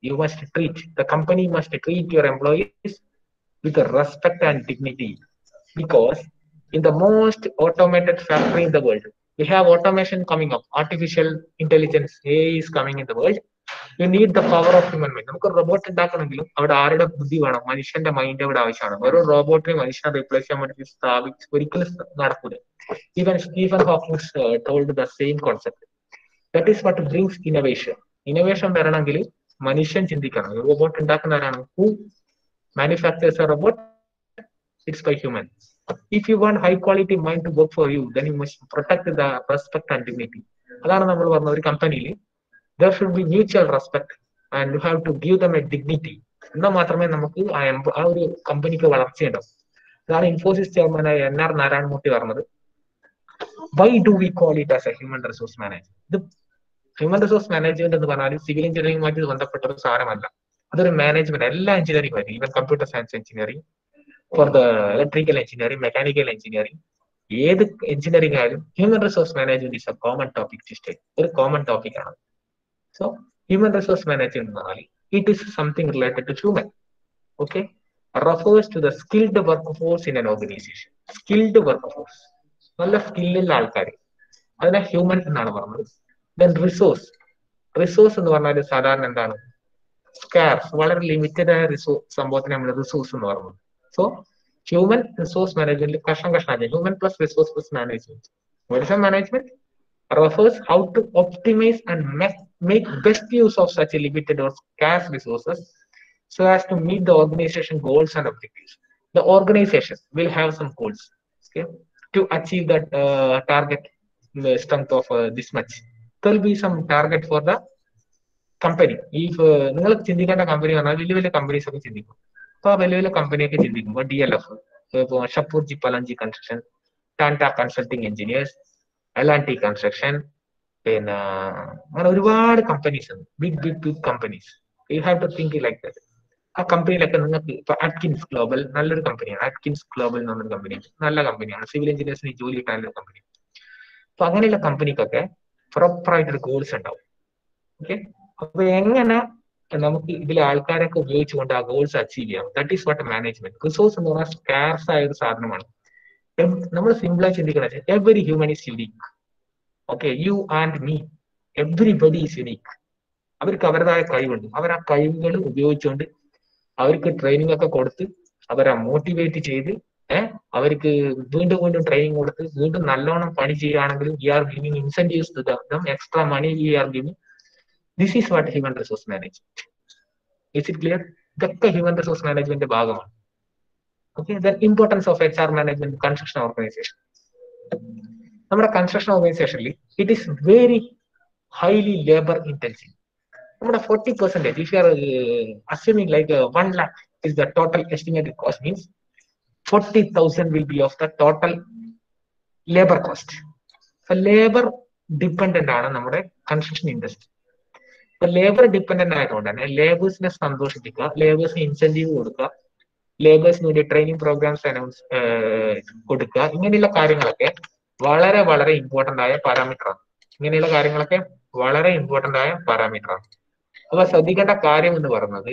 you must treat the company must treat your employees with respect and dignity because in the most automated factory in the world we have automation coming up artificial intelligence AI is coming in the world you need the power of human mind നമുക്ക് robot ഉണ്ടാക്കണമെങ്കിലും അവിടെ ആരുടെ ബുദ്ധി വേണം മനുഷ്യന്റെ mind അവിടെ ആവശ്യമാണ് വെറും റോബോട്ടിനെ മനുഷ്യനെ റീപ്ലേസ് ചെയ്യാൻ വേണ്ടി സ്ഥാപിച്ച് ഒരിക്കലും നടക്കൂല even Stephen Hawkings told the same concept that is what brings innovation innovation വരണമെങ്കിൽ മനുഷ്യൻ ചിന്തിക്കണം റോബോട്ട് ഉണ്ടാക്കുന്നവരാണ് who manufactures a robot it's by human if you want high quality mind to work for you then you must protect the respect and dignity അതാണ് നമ്മൾ പറഞ്ഞ ഒരു കമ്പനിയിൽ there should be mutual respect and you have to give them a dignity എന്നാൽ മാത്രമേ നമുക്ക് ആ എംപ- ആ ഒരു കമ്പനിക്ക് വളർച്ചയുണ്ടാവും അതാണ് ഇൻഫോസിസ് ചെയർമാനായ എൻ ആർ നാരായണമൂർത്തി പറഞ്ഞത് why do we call it as a human resource manage ഇത് ഹ്യൂമൻ റിസോഴ്സ് മാനേജ്മെന്റ് എന്ന് പറഞ്ഞാൽ സിവിൽ എഞ്ചിനീയറിംഗുമായിട്ട് ബന്ധപ്പെട്ട ഒരു സാധനമല്ല അതൊരു മാനേജ്മെന്റ് എല്ലാ എഞ്ചിനീയറിംഗ് വരും even computer science engineering for the electrical engineering mechanical engineering ഏത് എഞ്ചിനീയറിംഗ് ആയാലും human resource management is a common topic to study ഒരു കോമൺ ടോപ്പിക് ആണ് സോ ഹ്യൂമൻ റിസോഴ്സ് മാനേജ്മെന്റ് എന്ന് പറഞ്ഞാൽ it is something related to human okay refers to the skilled workforce in an organisation skilled workforce നല്ല സ്കില്ലുള്ള ആൾക്കാർ അതിനെ human എന്നാണ് പറഞ്ഞത് ദെൻ റിസോഴ്സ് റിസോഴ്സ് എന്ന് പറഞ്ഞാൽ സാധാരണ എന്താണ് സ്കാർസ് വളരെ ലിമിറ്റഡ് ആയ റിസോഴ്സ് സംഭവത്തിന് നമ്മൾ റിസോഴ്സ് എന്ന് പറയുന്നത് സോ ഹ്യൂമൻ റിസോഴ്സ് മാനേജ്മെന്റ് കഷ്ണം കഷ്ണമാക്കി human plus resource plus management welfare management refers how to optimize and make, make best use of such a limited or scarce resources so as to meet the organization goals and objectives. The organization will have some goals okay, to achieve that uh, target the strength of uh, this much. There will be some target for the company ഈ നിങ്ങൾ ചിന്തിക്കേണ്ട company പറഞ്ഞാൽ വലിയ വലിയ companies ഒക്കെ ചിന്തിക്കും അപ്പൊ ആ വലിയ വലിയ കമ്പനിയൊക്കെ ചിന്തിക്കുമ്പോൾ ഡി എൽ എഫ് ഇപ്പൊ Shapoorji Pallonji construction Tata consulting engineers L and T construction പിന്നെ അങ്ങനെ ഒരുപാട് കമ്പനീസ് ഉണ്ട് big big big companies you have to think like that ആ കമ്പനിയിലൊക്കെ നിങ്ങൾക്ക് ഇപ്പൊ അറ്റ്കിൻസ് ഗ്ലോബൽ നല്ലൊരു കമ്പനിയാണ് അറ്റ്കിൻസ് ഗ്ലോബൽ എന്ന് പറഞ്ഞൊരു കമ്പനി നല്ല കമ്പനിയാണ് സിവിൽ എഞ്ചിനീയേഴ്സിന് ജോലി കിട്ടാൻ നല്ലൊരു കമ്പനി അപ്പൊ അങ്ങനെയുള്ള കമ്പനിക്കൊക്കെ പ്രോപ്പറായിട്ടൊരു ഗോൾസ് ഉണ്ടാവും ഓക്കെ അപ്പൊ എങ്ങനെ നമുക്ക് ഇതിലെ ആൾക്കാരൊക്കെ ഉപയോഗിച്ചുകൊണ്ട് ആ ഗോൾസ് അച്ചീവ് ചെയ്യാം that is what management resource എന്ന് പറഞ്ഞാൽ സ്കാർസ് ആയ ഒരു സാധനമാണ് നമ്മൾ സിമ്പിളായി ചിന്തിക്കണത് every human is unique okay you and me everybody is unique അവർക്ക് അവരുടേതായ കഴിവുണ്ട് അവർ ആ കഴിവുകൾ ഉപയോഗിച്ചുകൊണ്ട് അവർക്ക് ട്രെയിനിങ് ഒക്കെ കൊടുത്ത് അവരെ മോട്ടിവേറ്റ് ചെയ്ത് ഏഹ് അവർക്ക് വീണ്ടും വീണ്ടും ട്രെയിനിങ് കൊടുത്ത് വീണ്ടും നല്ലോണം പണി ചെയ്യുകയാണെങ്കിൽ we are giving incentives to them extra money we are giving this is what human resource management is it clear ഇതൊക്കെ ഹ്യൂമൻ റിസോഴ്സ് മാനേജ്മെന്റ് ഭാഗമാണ് okay the importance of H R management construction organization നമ്മുടെ construction ഓർഗനൈസേഷനിൽ it is very highly labour intensive നമ്മുടെ forty percentage if you are assuming like one lakh is the total estimated cost means forty thousand will be of the total labour cost അപ്പൊ labour dependent ആണ് നമ്മുടെ construction industry ഇപ്പൊ labour dependent ആയതുകൊണ്ട് തന്നെ ലേബേഴ്സിനെ സന്തോഷിപ്പിക്കുക ലേബേഴ്സിന് incentive കൊടുക്കുക ലേബേഴ്സിന് വേണ്ടി training programmes announce കൊടുക്കുക ഇങ്ങനെയുള്ള കാര്യങ്ങളൊക്കെ വളരെ വളരെ ഇമ്പോർട്ടന്റ് ആയ പാരാമീറ്റർ ആണ് ഇങ്ങനെയുള്ള കാര്യങ്ങളൊക്കെ വളരെ ഇമ്പോർട്ടന്റ് ആയ പാരാമീറ്റർ ആണ് അപ്പൊ ശ്രദ്ധിക്കേണ്ട കാര്യം എന്ന് പറയുന്നത്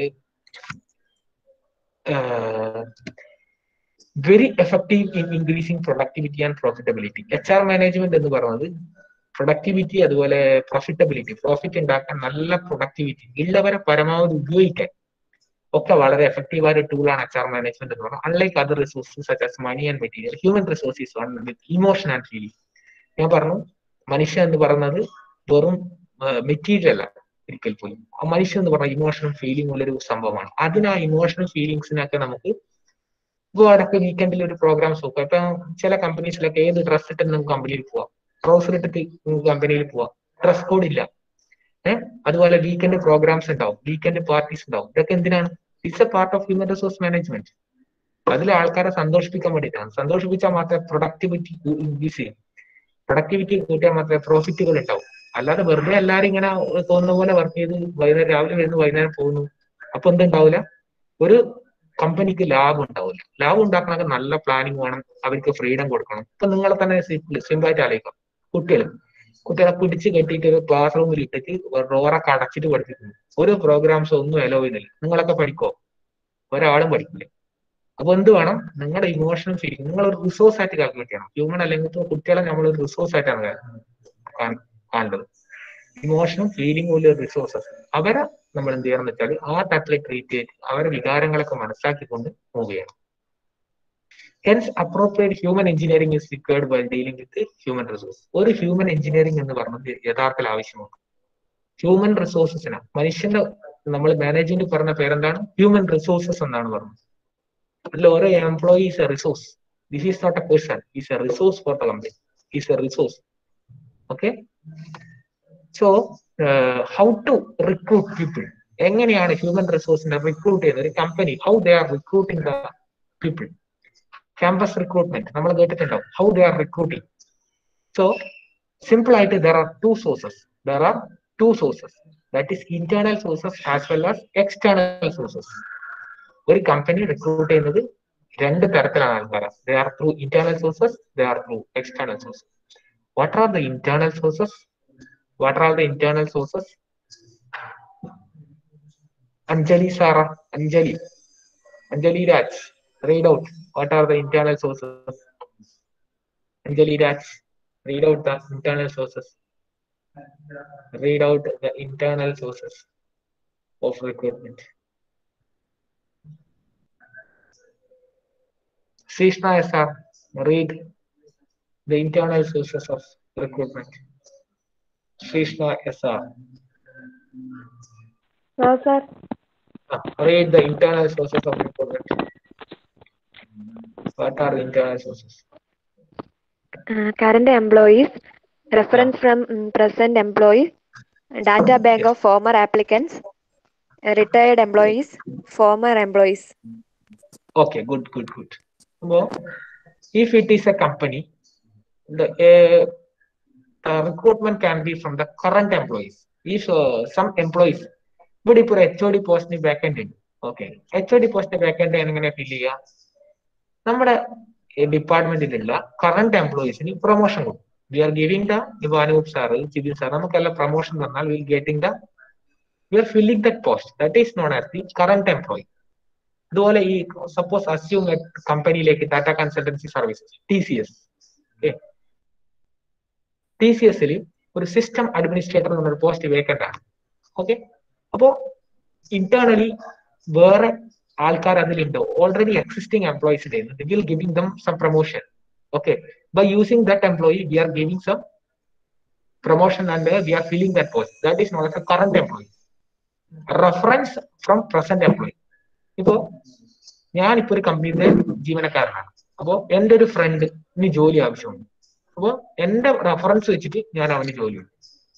very effective in increasing productivity and profitability H R management എന്ന് പറയുന്നത് പ്രൊഡക്ടിവിറ്റി അതുപോലെ പ്രോഫിറ്റബിലിറ്റി പ്രോഫിറ്റ് ഉണ്ടാക്കാൻ നല്ല പ്രൊഡക്ടിവിറ്റി ഉള്ളവരെ പരമാവധി ഉപയോഗിക്കാൻ ഒക്കെ വളരെ എഫക്റ്റീവ് ആയ ടൂളാണ് എച്ച് ആർ മാനേജ്മെന്റ് എന്ന് പറയുന്നത് unlike other resources such as money and material human resources one with emotion and feeling ഞാൻ പറഞ്ഞു മനുഷ്യ എന്ന് പറയുന്നത് വെറും മെറ്റീരിയൽ അല്ല ഒരിക്കൽ പോലും ആ മനുഷ്യ എന്ന് പറഞ്ഞ ഇമോഷനും ഫീലിംഗ് ഉള്ളൊരു സംഭവമാണ് അതിന് ആ ഇമോഷണൽ ഫീലിങ്സിനൊക്കെ നമുക്ക് ഇപ്പോൾ അടക്കം വീക്കെൻഡിൽ ഒരു പ്രോഗ്രാംസ് നോക്കാം ഇപ്പൊ ചില കമ്പനീസിലൊക്കെ ഏത് ഡ്രസ് ഇട്ട് നമുക്ക് കമ്പനിയിൽ പോവാം ട്രൗസർ ഇട്ടിട്ട് കമ്പനിയിൽ പോവാം ഡ്രസ് കോഡ് ഇല്ല ഏഹ് അതുപോലെ വീക്കെൻഡ് പ്രോഗ്രാംസ് ഉണ്ടാവും വീക്കെൻഡ് പാർട്ടീസ് ഉണ്ടാവും ഇതൊക്കെ എന്തിനാണ് it's a part of human resource management അതിൽ ആൾക്കാരെ സന്തോഷിപ്പിക്കാൻ വേണ്ടിയിട്ടാണ് സന്തോഷിപ്പിച്ചാൽ മാത്രമേ പ്രൊഡക്ടിവിറ്റി ഇൻക്രീസ് ചെയ്യും പ്രൊഡക്ടിവിറ്റി കൂട്ടിയാൽ മാത്രമേ പ്രോഫിറ്റുകൾ ഉണ്ടാവും അല്ലാതെ വെറുതെ എല്ലാരും ഇങ്ങനെ തോന്നുന്ന പോലെ വർക്ക് ചെയ്ത് വൈകുന്നേരം രാവിലെ വരുന്നു വൈകുന്നേരം പോകുന്നു അപ്പൊ എന്തുണ്ടാവില്ല ഒരു കമ്പനിക്ക് ലാഭം ഉണ്ടാവില്ല ലാഭം ഉണ്ടാക്കണമെങ്കിൽ നല്ല പ്ലാനിങ് വേണം അവർക്ക് ഫ്രീഡം കൊടുക്കണം ഇപ്പൊ നിങ്ങളെ തന്നെ സിമ്പിൾ ആയിട്ട് ആലോചിക്കാം കുട്ടികൾ കുട്ടികളെ പിടിച്ച് കെട്ടിയിട്ട് ഒരു ക്ലാസ് റൂമിൽ ഇട്ടിട്ട് ഡോറൊക്കെ അടച്ചിട്ട് പഠിപ്പിക്കുന്നു ഒരു പ്രോഗ്രാംസ് ഒന്നും അലോ ചെയ്യുന്നില്ല നിങ്ങളൊക്കെ പഠിക്കോ ഒരാളും പഠിക്കില്ല അപ്പൊ എന്ത് വേണം നിങ്ങളുടെ ഇമോഷണൽ ഫീലിംഗ് നിങ്ങൾ ഒരു റിസോഴ്സ് ആയിട്ട് കാൽക്കുലേറ്റ് ചെയ്യണം ഹ്യൂമൻ അല്ലെങ്കിൽ ഇപ്പൊ കുട്ടികളെ നമ്മൾ ഒരു റിസോഴ്സ് ആയിട്ടാണ് കാ- കാണേണ്ടത് ഇമോഷനും ഫീലിംഗും ഉള്ള റിസോഴ്സസ് അവരെ നമ്മൾ എന്ത് ചെയ്യണം എന്ന് വെച്ചാൽ ആ തട്ടിൽ ട്രീറ്റ് ചെയ്ത് അവരെ വികാരങ്ങളൊക്കെ മനസ്സിലാക്കിക്കൊണ്ട് മൂവ് ചെയ്യണം hence appropriate human engineering is required by dealing with human resource ഒരു ഹ്യൂമൻ എഞ്ചിനീയറിംഗ് എന്ന് പറഞ്ഞത് യഥാർത്ഥത്തിൽ ആവശ്യമാണ് ഹ്യൂമൻ റിസോഴ്സസിന് മനുഷ്യന്റെ നമ്മൾ മാനേജ്മെന്റ് പറഞ്ഞ പേരെന്താണ് ഹ്യൂമൻ റിസോഴ്സസ് എന്നാണ് പറഞ്ഞത് അതിൽ ഓരോ employee is a resource this is not a person is a resource for the company is a resource okay so how to recruit people എങ്ങനെയാണ് ഹ്യൂമൻ റിസോഴ്സിനെ റിക്രൂട്ട് ചെയ്യുന്നത് ഒരു company how they are recruiting the people campus recruitment നമ്മൾ കേട്ടിട്ടുണ്ടാവും how they are recruiting so simple ആയിട്ട് there are two sources there are two sources that is internal sources as well as external sources ഒരു company recruit ചെയ്യുന്നത് രണ്ട് തരത്തിലാണ് ആൾക്കാരെ they are through internal sources they are through external sources what are the internal sources what are the internal sources Anjali Sara Anjali Anjali Raj read out what are the internal sources anjali raj read out the internal sources read out the internal sources of recruitment Srishna sir read the internal sources of recruitment Srishna sir ആ sir uh, read the internal sources of recruitment what are the internal sources current employees reference from present employees data bank of former applicants retired employees former employees Okay, good, good, good. Well, if it is a company, the uh, uh, recruitment can be from the current employees. If uh, some employees, ഇവിടെ ഇപ്പോൾ H O D പോസ്റ്റിന് vacant ഉണ്ട് okay H O D പോസ്റ്റിന് vacant എങ്ങനെ fill ചെയ്യുക നമ്മുടെ ഡിപ്പാർട്ട്മെന്റിലുള്ള current എംപ്ലോയീസിന് പ്രൊമോഷൻ കൊടുക്കും വി ആർ ഗിവിംഗ് ദ ഇപ്പൊ അനൂപ് സാറ് ജിബിൻ സാർ നമുക്കെല്ലാം പ്രൊമോഷൻ തന്നാൽ will getting the we are filling that post that is known as the current employee ഇതുപോലെ ഈ സപ്പോസ് അസ്യൂം കമ്പനിയിലേക്ക് Tata consultancy services T C S T C എസിൽ ഒരു system administrator എന്നൊരു post vacant ആണ് okay അപ്പോ ഇന്റേണലി വേറെ ആൾക്കാർ അതിലുണ്ട് ഓൾറെഡി എക്സിസ്റ്റിംഗ് എംപ്ലോയീസ് ഉണ്ട് will giving them some promotion okay by using that employee we are giving some promotion and we are filling that post that is not a current employee reference from present employee ഇപ്പോ ഞാനിപ്പോ ഒരു കമ്പനിയുടെ ജീവനക്കാരനാണ് അപ്പോ എന്റെ ഒരു front ഇനി ജോലി ആവശ്യമുണ്ട് അപ്പോ എന്റെ റെഫറൻസ് വെച്ചിട്ട് ഞാൻ അവന് ജോലി കൊടുക്കും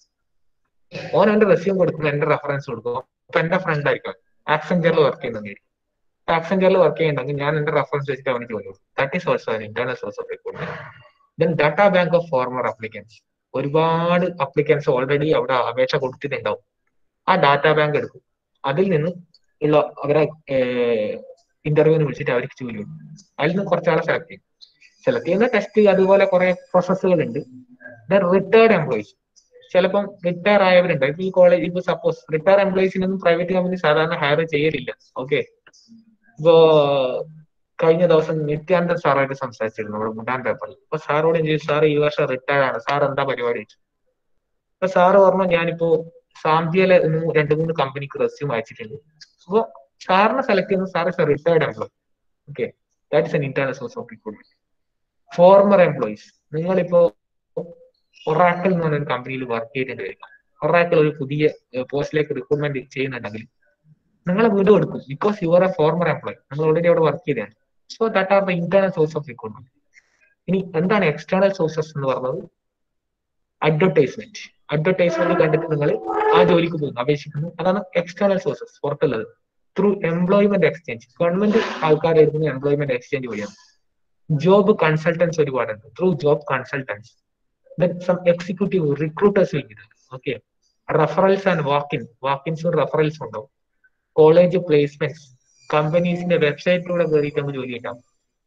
ഓൻ എന്റെ റെസ്യൂം കൊടുക്കുമ്പോൾ എന്റെ റെഫറൻസ് കൊടുക്കും അപ്പൊ എന്റെ ഫ്രണ്ട് ആയിരിക്കും ആക്സെഞ്ചറിൽ വർക്ക് ചെയ്യുന്നെങ്കിൽ ആക്സെഞ്ചറിൽ വർക്ക് ചെയ്യുന്നുണ്ടെങ്കിൽ ഞാൻ എന്റെ റെഫറൻസ് വെച്ചിട്ട് അവന് ജോലി കൊടുക്കും that is also internal source of recruitment then data bank of former applicants ഒരുപാട് അപ്ലിക്കൻസ് ഓൾറെഡി അവിടെ അപേക്ഷ കൊടുത്തിട്ടുണ്ടാവും ആ ഡാറ്റാ ബാങ്ക് എടുക്കും അതിൽ നിന്ന് ഉള്ള അവരെ ഇന്റർവ്യൂവിന് വിളിച്ചിട്ട് അവർക്ക് ജോലി കൊടുക്കും അതിൽ നിന്ന് കുറച്ചാളെ സെലക്ട് ചെയ്യും സെലക്ട് ചെയ്യുന്ന ടെസ്റ്റ് അതുപോലെ കുറെ പ്രോസസ്സുകൾ ഉണ്ട് ദെൻ റിട്ടയർഡ് എംപ്ലോയീസ് ചിലപ്പം റിട്ടയർ ആയവരുണ്ട് ഇപ്പൊ ഈ കോളേജ് ഇപ്പൊ സപ്പോസ് റിട്ടയർ എംപ്ലോയീസിനൊന്നും പ്രൈവറ്റ് കമ്പനി സാധാരണ ഹയർ ചെയ്യലില്ല ഓക്കെ ഇപ്പോ കഴിഞ്ഞ ദിവസം നിത്യാനന്ദൻ സാറായിട്ട് സംസാരിച്ചിരുന്നു നമ്മുടെ മുണ്ടാൻ പേപ്പറിൽ അപ്പൊ സാറോട് ഞാൻ ചോദിച്ചു സാർ ഈ വർഷം റിട്ടയർ ആണ് സാർ എന്താ പരിപാടി ചോദിച്ചു അപ്പൊ സാറ് പറഞ്ഞു ഞാനിപ്പോ സാന്ധ്യയിലെ രണ്ട് മൂന്ന് കമ്പനിക്ക് റെസ്യൂം അയച്ചിട്ടുണ്ട് അപ്പൊ സാറിനെ സെലക്ട് ചെയ്യുന്ന sir is retired employee okay that is an internal source of recruitment former employees നിങ്ങളിപ്പോ ഒറാക്കൽ എന്ന് പറഞ്ഞ ഒരു കമ്പനിയിൽ വർക്ക് ചെയ്തിട്ട് വരിക ഒറാക്കൽ ഒരു പുതിയ പോസ്റ്റിലേക്ക് റിക്രൂട്ട്മെന്റ് ചെയ്യുന്നുണ്ടെങ്കിൽ നിങ്ങളെ വീണ്ടും എടുക്കും because you are a former employee നിങ്ങൾ ഓൾറെഡി അവിടെ വർക്ക് ചെയ്താണ് so that are the internal source of recruitment ഇനി എന്താണ് എക്സ്റ്റേണൽ സോഴ്സസ് എന്ന് പറഞ്ഞത് അഡ്വർടൈസ്മെന്റ് അഡ്വർടൈസ്മെന്റ് കണ്ടിട്ട് നിങ്ങൾ ആ ജോലിക്ക് പോകുന്നു അപേക്ഷിക്കുന്നു അതാണ് എക്സ്റ്റേണൽ സോഴ്സസ് പുറത്തുള്ളത് ത്രൂ എംപ്ലോയ്മെന്റ് എക്സ്ചേഞ്ച് ഗവൺമെന്റ് ആൾക്കാർ എഴുതുന്ന എംപ്ലോയ്മെന്റ് എക്സ്ചേഞ്ച് വഴിയാണ് ജോബ് കൺസൾട്ടൻസ് ഒരുപാടുണ്ട് through job consultants some executive recruiters will be okay referrals and walk in വാക്കിൻസും റെഫറൽസും ഉണ്ടാവും കോളേജ് പ്ലേസ്മെന്റ്സ് കമ്പനീസിന്റെ വെബ്സൈറ്റിലൂടെ കയറിയിട്ട് നമുക്ക് ജോലി ഉണ്ടാവും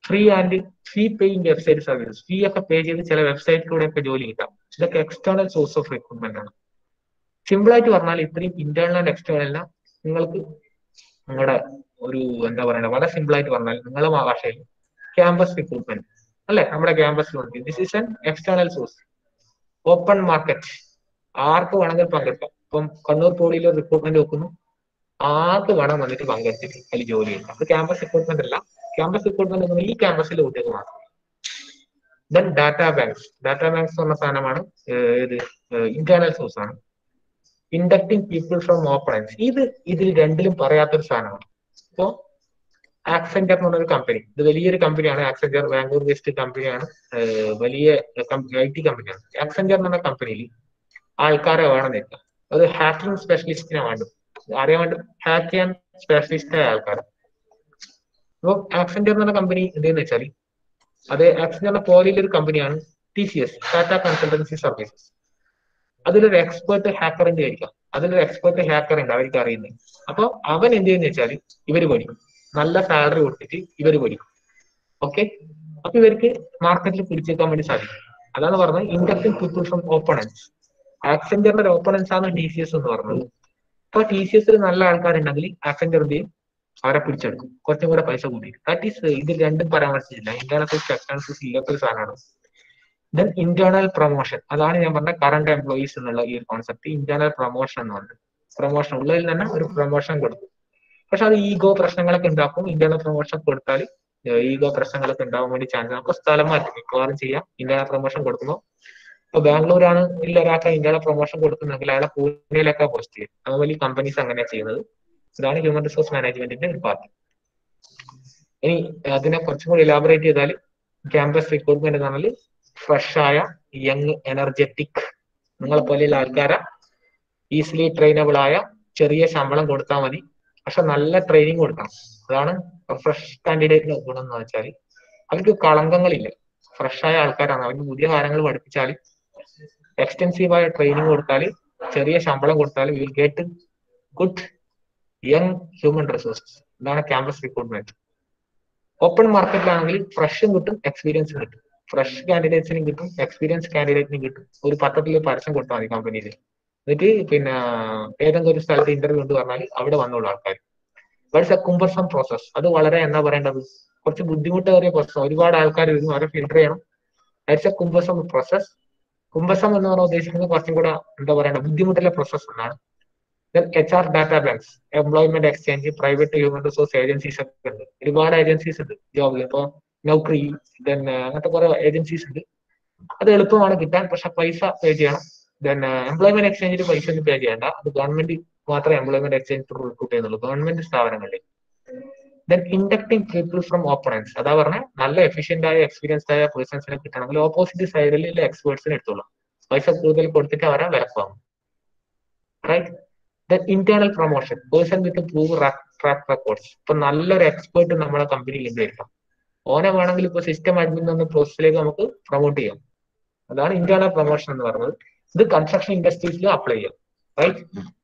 free and fee paying website service fee ഒക്കെ പേ ചെയ്ത് ചില വെബ്സൈറ്റിലൂടെ ഒക്കെ ജോലി കിട്ടാം ഇതൊക്കെ എക്സ്റ്റേണൽ സോഴ്സ് ഓഫ് റിക്രൂട്ട്മെന്റ് ആണ് സിമ്പിൾ ആയിട്ട് പറഞ്ഞാൽ ഇത്രയും ഇന്റേണൽ ആൻഡ് എക്സ്റ്റേണൽ നിങ്ങൾക്ക് നിങ്ങളുടെ ഒരു എന്താ പറയുക വളരെ സിമ്പിൾ ആയിട്ട് പറഞ്ഞാൽ നിങ്ങളുടെ ഭാഷയിൽ ക്യാമ്പസ് റിക്രൂട്ട്മെന്റ് അല്ലെ നമ്മുടെ ക്യാമ്പസിലുണ്ട് this is an external source open market ആർക്ക് വേണമെങ്കിൽ പങ്കെടുക്കാം ഇപ്പം കണ്ണൂർ പോളിയിൽ റിക്രൂട്ട്മെന്റ് വെക്കുന്നു ആർക്ക് വേണം വന്നിട്ട് പങ്കെടുത്തിട്ട് അതിൽ ജോലി എടുക്കാം അത് ക്യാമ്പസ് റിക്രൂട്ട്മെന്റ് അല്ല ക്യാമ്പസ് റിക്രൂട്ട്മെന്റ് എന്ന് ഈ ക്യാമ്പസിലെ കുട്ടികൾക്ക് മാത്രം then data banks data banks എന്ന് പറഞ്ഞ സാധനമാണ് ഏത് ഇന്റേണൽ സോഴ്സ് ആണ് ഇൻഡക്ടിങ് പീപ്പിൾ ഫ്രം ഓപ്പണൻസ് ഇത് ഇതിൽ രണ്ടിലും പറയാത്തൊരു സാധനമാണ് ഇപ്പോ ആക്സെന്റർ എന്ന് പറഞ്ഞൊരു കമ്പനി ഇത് വലിയൊരു കമ്പനിയാണ് ആക്സെന്റർ ബാംഗ്ലൂർ ബേസ്ഡ് കമ്പനിയാണ് വലിയ ഐ ടി കമ്പനിയാണ് ആക്സെന്റർ എന്ന് പറഞ്ഞ കമ്പനിയിൽ ആൾക്കാരെ വേണം നിൽക്കാം അത് ഹാക്കിംഗ് സ്പെഷ്യലിസ്റ്റിനെ വേണ്ടും ആരെയും വേണ്ടും ഹാക്ക് ചെയ്യാൻ സ്പെഷ്യലിസ്റ്റ് ആയ ആൾക്കാർ അപ്പൊ ആക്സെന്റർ എന്ന് പറഞ്ഞ കമ്പനി എന്തെന്ന് വെച്ചാൽ അത് ആക്സെന്ററിന്റെ പോലെയുള്ള ഒരു കമ്പനിയാണ് T C S Tata consultancy services അതിലൊരു എക്സ്പേർട്ട് ഹാക്കറിന്റെ ആയിരിക്കാം അതിലൊരു എക്സ്പേർട്ട് ഹാക്കർ ഉണ്ട് അവർക്ക് അറിയുന്നത് അപ്പൊ അവൻ എന്ത് ചെയ്യുന്ന വെച്ചാൽ ഇവര് പഠിക്കും നല്ല സാലറി കൊടുത്തിട്ട് ഇവര് പഠിക്കും ഓക്കെ അപ്പൊ ഇവർക്ക് മാർക്കറ്റിൽ പിടിച്ചേക്കാൻ വേണ്ടി സാധിക്കും അതാണ് പറഞ്ഞത് ഇൻഡക്ഷൻ പീപ്പിൾ ഫ്രം ഓപ്പണൻസ് ആക്സെന്ററിന്റെ ഒരു ഓപ്പണൻസ് ആണ് ടി സി എസ് എന്ന് പറഞ്ഞത് അപ്പൊ ടി സി എസിൽ നല്ല ആൾക്കാരുണ്ടെങ്കിൽ ആക്സെന്റർ എന്ത് ചെയ്യും അവരെ പിടിച്ചെടുക്കും കുറച്ചും കൂടെ പൈസ കൂട്ടി ദാറ്റ് ഈസ് ഇത് രണ്ടും പരാമർശിച്ചില്ല ഇന്റേണൽ എക്സ്റ്റേണൽ ഇല്ലാത്തൊരു സാധനമാണ് ദെൻ ഇന്റേണൽ പ്രൊമോഷൻ അതാണ് ഞാൻ പറഞ്ഞ കറണ്ട് എംപ്ലോയീസ് എന്നുള്ള ഈ ഒരു കോൺസെപ്റ്റ് ഇന്റേണൽ പ്രൊമോഷൻ എന്ന് പറഞ്ഞത് പ്രൊമോഷൻ ഉള്ളതിൽ തന്നെ ഒരു പ്രൊമോഷൻ കൊടുക്കും പക്ഷെ അത് ഈഗോ പ്രശ്നങ്ങളൊക്കെ ഉണ്ടാക്കും ഇന്റേണൽ പ്രൊമോഷൻ കൊടുത്താൽ ഈഗോ പ്രശ്നങ്ങളൊക്കെ ഉണ്ടാവാൻ വേണ്ടി ചാൻസ് നമുക്ക് സ്ഥലം മാറ്റി മിക്കവാറും ചെയ്യാം ഇന്റേണൽ പ്രൊമോഷൻ കൊടുക്കുമ്പോൾ ഇപ്പൊ ബാംഗ്ലൂരാണ് ഇല്ല ഒരാൾക്ക് ഇന്ത്യയിലെ പ്രൊമോഷൻ കൊടുക്കുന്നെങ്കിൽ അയാളെ പൂനെയിലൊക്കെ പോസ്റ്റ് ചെയ്യും അത് വലിയ കമ്പനീസ് അങ്ങനെയാണ് ചെയ്യുന്നത് ഇതാണ് ഹ്യൂമൻ റിസോഴ്സ് മാനേജ്മെന്റിന്റെ ഒരു പാർട്ട് ഇനി അതിനെ കുറച്ചും കൂടി ഇലാബറേറ്റ് ചെയ്താൽ ക്യാമ്പസ് റിക്രൂട്ട്മെന്റ് എന്ന് പറഞ്ഞാൽ ഫ്രഷ് ആയ യങ് എനർജറ്റിക് നിങ്ങളെ പോലെയുള്ള ആൾക്കാരെ ഈസിലി ട്രെയിനബിൾ ആയ ചെറിയ ശമ്പളം കൊടുത്താൽ മതി പക്ഷെ നല്ല ട്രെയിനിങ് കൊടുക്കണം അതാണ് ഫ്രഷ് കാൻഡിഡേറ്റിന്റെ ഗുണം എന്ന് വെച്ചാൽ അവർക്ക് കളങ്കങ്ങളില്ല ഫ്രഷ് ആയ ആൾക്കാരാണ് അവർക്ക് പുതിയ കാര്യങ്ങൾ പഠിപ്പിച്ചാൽ എക്സ്റ്റെൻസീവ് ആയ ട്രെയിനിങ് കൊടുത്താൽ ചെറിയ ശമ്പളം കൊടുത്താൽ will get good young human resources ഇതാണ് ക്യാമ്പസ് റിക്രൂട്ട്മെന്റ് ഓപ്പൺ മാർക്കറ്റിലാണെങ്കിൽ ഫ്രഷും കിട്ടും എക്സ്പീരിയൻസും കിട്ടും ഫ്രഷ് കാൻഡിഡേറ്റ്സിനും കിട്ടും എക്സ്പീരിയൻസ് കാൻഡിഡേറ്റിനും കിട്ടും ഒരു പത്രത്തിൽ പരസ്യം കൊടുത്താൽ മതി കമ്പനിയിൽ എന്നിട്ട് പിന്നെ ഏതെങ്കിലും ഒരു സ്ഥലത്ത് ഇന്റർവ്യൂ ഉണ്ട് പറഞ്ഞാൽ അവിടെ വന്നോളൂ ആൾക്കാർ ബട്ട്സ് എ കുംബർസം പ്രോസസ് അത് വളരെ എന്താ പറയേണ്ടത് കുറച്ച് ബുദ്ധിമുട്ടേറിയ പ്രോസസ് ഒരുപാട് ആൾക്കാർ വരും അവരെ ഫിൽട്ടർ ചെയ്യണം that's a cumbersome process cumbersome എന്ന് പറഞ്ഞാൽ ഉദ്ദേശിക്കുന്നത് കുറച്ചും കൂടെ എന്താ പറയണ്ട ബുദ്ധിമുട്ടുള്ള പ്രോസസ് എന്നാണ് H R data banks employment exchange private human resource agencies ഒക്കെ ഉണ്ട് ഒരുപാട് ഏജൻസീസ് ഉണ്ട് ജോബിൽ ഇപ്പൊ നൗക്രി ദെൻ അങ്ങനത്തെ കുറെ ഏജൻസീസ് ഉണ്ട് അത് എളുപ്പമാണ് കിട്ടാൻ പക്ഷെ പൈസ പേ ചെയ്യണം ദെൻ എംപ്ലോയ്മെന്റ് എക്സ്ചേഞ്ചിൽ പൈസ ഒന്നും പേ ചെയ്യേണ്ട അത് ഗവൺമെന്റ് മാത്രമേ എംപ്ലോയ്മെന്റ് എക്സ്ചേഞ്ച് ത്രൂ റിക്രൂട്ട് ചെയ്യുന്നുള്ളൂ ഗവൺമെന്റ് സ്ഥാപനങ്ങളിൽ then inducting people from opponents അതാ പറഞ്ഞ നല്ല എഫിഷ്യന്റ് ആയ എക്സ്പീരിയൻസ്ഡ് ആയ പേഴ്സൺസിനെ കിട്ടണമെങ്കിൽ ഓപ്പോസിറ്റ് സൈഡിലുള്ള എക്സ്പേർട്സിനെ എടുത്തോളാം പൈസ കൂടുതൽ കൊടുത്തിട്ട് അവരെ വിലക്കുവാങ്ങും right then internal promotion person with prove track records ഇപ്പൊ നല്ലൊരു എക്സ്പേർട്ട് നമ്മുടെ കമ്പനിയിൽ ഉണ്ടായിരിക്കാം ഓനെ വേണമെങ്കിൽ ഇപ്പൊ സിസ്റ്റം അഡ്മിൻ എന്ന പ്രോസസ്സിലേക്ക് നമുക്ക് പ്രൊമോട്ട് ചെയ്യാം അതാണ് ഇന്റേണൽ പ്രൊമോഷൻ എന്ന് പറയുന്നത് ഇത് കൺസ്ട്രക്ഷൻ ഇൻഡസ്ട്രീസിൽ അപ്ലൈ ചെയ്യാം റൈറ്റ്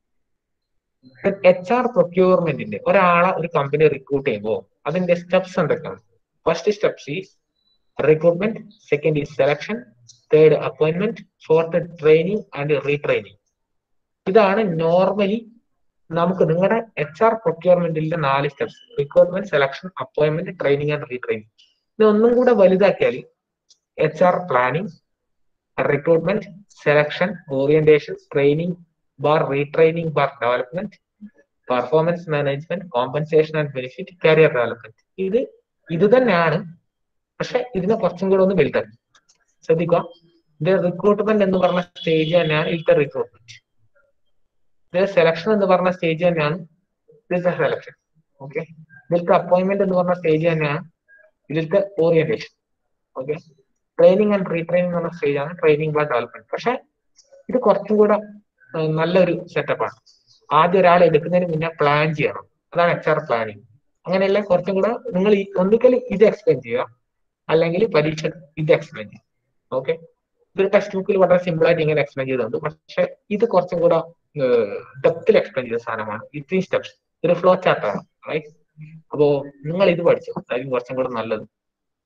എച്ച് ആർ പ്രൊക്യൂർമെന്റിന്റെ ഒരാളെ ഒരു കമ്പനി റിക്രൂട്ട് ചെയ്യുമ്പോൾ അതിന്റെ സ്റ്റെപ്സ് എന്തൊക്കെയാണ് first steps is recruitment second is selection third appointment fourth training and retraining ഇതാണ് നോർമലി നമുക്ക് നിങ്ങളുടെ എച്ച് ആർ പ്രൊക്യൂർമെന്റിന്റെ നാല് steps recruitment selection appointment training and retraining ഇത് ഒന്നും കൂടെ വലുതാക്കിയാൽ H R planning recruitment selection orientation training bar retraining bar development performance management compensation and benefit career development ഇത് ഇത് തന്നെയാണ് പക്ഷെ ഇതിനെ കുറച്ചും കൂടെ ഒന്ന് വലുതാക്കി ശ്രദ്ധിക്കുക ഇത് റിക്രൂട്ട്മെന്റ് എന്ന് പറഞ്ഞ സ്റ്റേജ് തന്നെയാണ് ഇതിന്റെ റിക്രൂട്ട്മെന്റ് ഇത് സെലക്ഷൻ എന്ന് പറഞ്ഞ സ്റ്റേജ് തന്നെയാണ് ഇതിലത്തെ സെലക്ഷൻ ഓക്കെ ഇതിലത്തെ അപ്പോയിന്റ്മെന്റ് എന്ന് പറഞ്ഞ സ്റ്റേജ് തന്നെയാണ് ഇതിലത്തെ orientation okay training and retraining എന്ന് പറഞ്ഞ സ്റ്റേജ് ആണ് ട്രെയിനിങ് ബാർ ഡെവലപ്മെന്റ് പക്ഷെ ഇത് കുറച്ചും കൂടെ നല്ലൊരു സെറ്റപ്പാണ് ആദ്യം ഒരാൾ എടുക്കുന്നതിന് മുന്നേ പ്ലാൻ ചെയ്യണം അതാണ് എച്ച് ആർ പ്ലാനിങ് അങ്ങനെയല്ല കുറച്ചും കൂടെ നിങ്ങൾ ഒന്നുകിൽ ഇത് എക്സ്പ്ലെയിൻ ചെയ്യുക അല്ലെങ്കിൽ പരീക്ഷ ഇത് എക്സ്പ്ലെയിൻ ചെയ്യുക ഓക്കെ ഇതൊരു ടെക്സ്റ്റ് ബുക്കിൽ വളരെ സിമ്പിൾ ആയിട്ട് ഇങ്ങനെ എക്സ്പ്ലെയിൻ ചെയ്തിട്ടുണ്ട് പക്ഷെ ഇത് കുറച്ചും കൂടെ ഡെപ്തിൽ എക്സ്പ്ലെയിൻ ചെയ്ത സാധനമാണ് ഇത്രയും സ്റ്റെപ്സ് ഒരു ഫ്ലോ ചാർട്ടാണ് റൈറ്റ് അപ്പോ നിങ്ങൾ ഇത് പഠിച്ചു അതായിരിക്കും കുറച്ചും കൂടെ നല്ലത്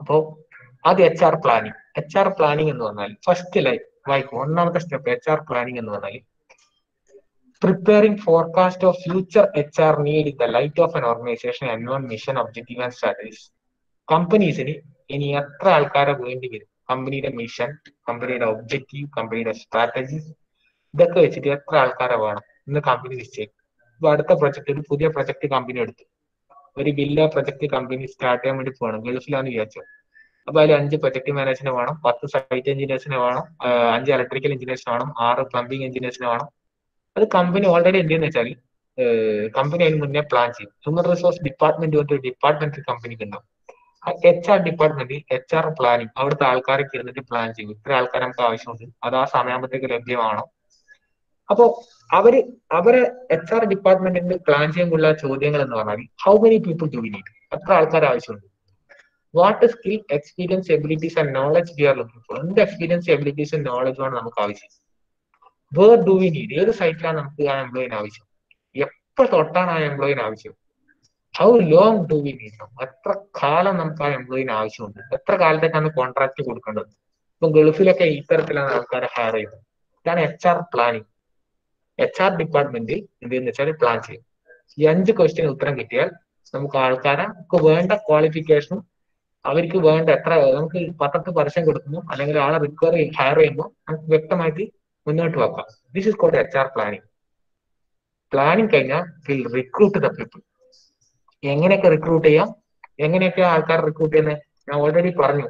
അപ്പോ അത് H R planning H R planning എന്ന് പറഞ്ഞാൽ ഫസ്റ്റ് ലൈൻ വായിക്കും ഒന്നാമത്തെ സ്റ്റെപ്പ് എച്ച് ആർ പ്ലാനിങ് എന്ന് പറഞ്ഞാൽ preparing forecast of future H R need in the light of an organization എൻവോൺ മിഷൻ ഒബ്ജക്റ്റീവ് ആൻഡ് സ്ട്രാറ്റജീസ് കമ്പനീസിന് ഇനി എത്ര ആൾക്കാരെ വേണ്ടി വരും കമ്പനിയുടെ മിഷൻ കമ്പനിയുടെ ഒബ്ജക്റ്റീവ് കമ്പനിയുടെ സ്ട്രാറ്റജീസ് ഇതൊക്കെ വെച്ചിട്ട് എത്ര ആൾക്കാരെ വേണം ഇന്ന് കമ്പനി നിശ്ചയിക്കും ഇപ്പൊ അടുത്ത പ്രൊജക്ട് ഒരു പുതിയ പ്രൊജക്ട് കമ്പനി എടുത്തു ഒരു വില്ല പ്രൊജക്ട് കമ്പനി സ്റ്റാർട്ട് ചെയ്യാൻ വേണ്ടി പോകണം ഗൾഫിലാന്ന് വിചാരിച്ചു അപ്പൊ അതിൽ അഞ്ച് പ്രൊജക്ട് മാനേജറിനെ വേണം പത്ത് സൈറ്റ് എഞ്ചിനീയേഴ്സിനെ വേണം ആഹ് അഞ്ച് ഇലക്ട്രിക്കൽ എഞ്ചിനീയേഴ്സിനെ വേണം ആറ് പ്ലംബിംഗ് എഞ്ചിനീയേഴ്സിനെ വേണം അത് കമ്പനി ഓൾറെഡി എന്ത് ചെയ്യുന്ന വെച്ചാൽ കമ്പനി അതിന് മുന്നേ പ്ലാൻ ചെയ്യും ഹ്യൂമൻ റിസോഴ്സ് ഡിപ്പാർട്ട്മെന്റ് ഒരു ഡിപ്പാർട്ട്മെന്റ് കമ്പനിക്ക് ഉണ്ടാവും H R department H R planning അവിടുത്തെ ആൾക്കാരൊക്കെ ഇരുന്നിട്ട് പ്ലാൻ ചെയ്യും ഇത്ര ആൾക്കാർ നമുക്ക് ആവശ്യമുണ്ട് അത് ആ സമയമാകുമ്പോഴത്തേക്ക് ലഭ്യമാണോ അപ്പോ അവര് അവരെ എച്ച് ആർ ഡിപ്പാർട്ട്മെന്റിന്റെ പ്ലാൻ ചെയ്യുമ്പോഴുള്ള ചോദ്യങ്ങൾ എന്ന് പറഞ്ഞാൽ how many people do we need എത്ര ആൾക്കാർ ആവശ്യമുണ്ട് what skill experience abilities and knowledge we are looking for എന്ത് എക്സ്പീരിയൻസ് എബിലിറ്റീസ് നോളജും ആണ് നമുക്ക് ആവശ്യം വേർ ഡു വി നീഡ് ഏത് സൈറ്റിലാണ് നമുക്ക് ആ എംപ്ലോയിന് ആവശ്യം എപ്പോൾ തൊട്ടാണ് ആ എംപ്ലോയിന് ആവശ്യം how long do we need എത്ര കാലം നമുക്ക് ആ എംപ്ലോയിന് ആവശ്യമുണ്ട് എത്ര കാലത്തേക്കാണ് കോൺട്രാക്ട് കൊടുക്കേണ്ടത് ഇപ്പൊ ഗൾഫിലൊക്കെ ഇത്തരത്തിലാണ് ആൾക്കാരെ ഹയർ ചെയ്യുന്നത് ഇതാണ് H R planning H R department എന്ത് വെച്ചാൽ പ്ലാൻ ചെയ്യും ഈ അഞ്ച് ക്വസ്റ്റ്യൻ ഉത്തരം കിട്ടിയാൽ നമുക്ക് ആൾക്കാരെ നമുക്ക് വേണ്ട ക്വാളിഫിക്കേഷനും അവർക്ക് വേണ്ട എത്ര നമുക്ക് പത്രത്തിൽ പരസ്യം കൊടുക്കുമ്പോൾ അല്ലെങ്കിൽ ആളെ റിക്വയർ ഹയർ ചെയ്യുമ്പോൾ നമുക്ക് വ്യക്തമായിട്ട് മുന്നോട്ട് വെക്കാം this is called H R planning planning കഴിഞ്ഞാൽ വിൽ റിക്രൂട്ട് ദ പീപ്പിൾ എങ്ങനെയൊക്കെ റിക്രൂട്ട് ചെയ്യാം എങ്ങനെയൊക്കെ ആൾക്കാർ റിക്രൂട്ട് ചെയ്യുന്നത് ഞാൻ ഓൾറെഡി പറഞ്ഞു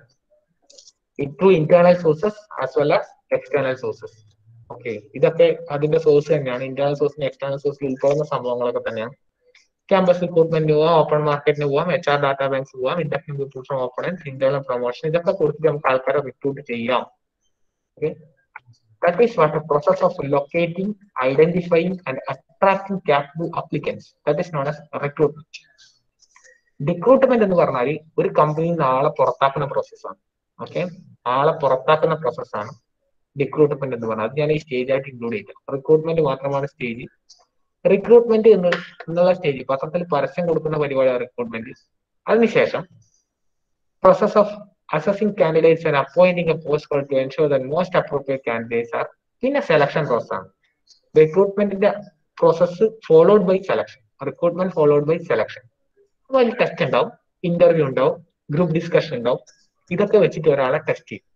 through internal sources as well as external sources okay ഇതൊക്കെ അതിന്റെ സോഴ്സ് തന്നെയാണ് ഇന്റേണൽ സോഴ്സിന് എക്സ്റ്റേണൽ സോഴ്സിൽ ഉൾപ്പെടുന്ന സംഭവങ്ങളൊക്കെ തന്നെയാണ് ക്യാമ്പസ് റിക്രൂട്ട്മെന്റ് പോവാം ഓപ്പൺ മാർക്കറ്റിന് പോവാം എച്ച് ആർ ഡാറ്റാ ബാങ്ക്സ് പോവാം internet people from opponents internal promotion ഇതൊക്കെ കൊടുത്തിട്ട് നമുക്ക് ആൾക്കാരെ റിക്രൂട്ട് ചെയ്യാം okay That is what a process of locating, identifying, and attracting capable applicants. That is known as recruitment. Recruitment എന്ന് പറഞ്ഞാൽ ഒരു കമ്പനിയിൽ നിന്ന് ആളെ പുറത്താക്കുന്ന പ്രോസസ്സാണ് ഓക്കെ ആളെ പുറത്താക്കുന്ന പ്രോസസ്സാണ് റിക്രൂട്ട്മെന്റ് എന്ന് പറഞ്ഞാൽ അത് ഞാൻ ഈ സ്റ്റേജ് ആയിട്ട് ഇൻക്ലൂഡ് ചെയ്തത് റിക്രൂട്ട്മെന്റ് മാത്രമാണ് സ്റ്റേജ് റിക്രൂട്ട്മെന്റ് എന്ന് എന്നുള്ള സ്റ്റേജ് പത്രത്തിൽ പരസ്യം കൊടുക്കുന്ന പരിപാടിയാണ് റിക്രൂട്ട്മെന്റ് അതിനുശേഷം process of assessing candidates and appointing a post call to ensure that most appropriate candidates are പിന്നെ സെലക്ഷൻ പ്രോസസ് ആണ് റിക്രൂട്ട്മെന്റിന്റെ process followed by selection recruitment followed by selection അതിൽ ടെസ്റ്റ് ഉണ്ടാവും ഇന്റർവ്യൂ ഉണ്ടാവും ഗ്രൂപ്പ് ഡിസ്കഷൻ ഉണ്ടാവും ഇതൊക്കെ വെച്ചിട്ട് ഒരാളെ ടെസ്റ്റ് ചെയ്യും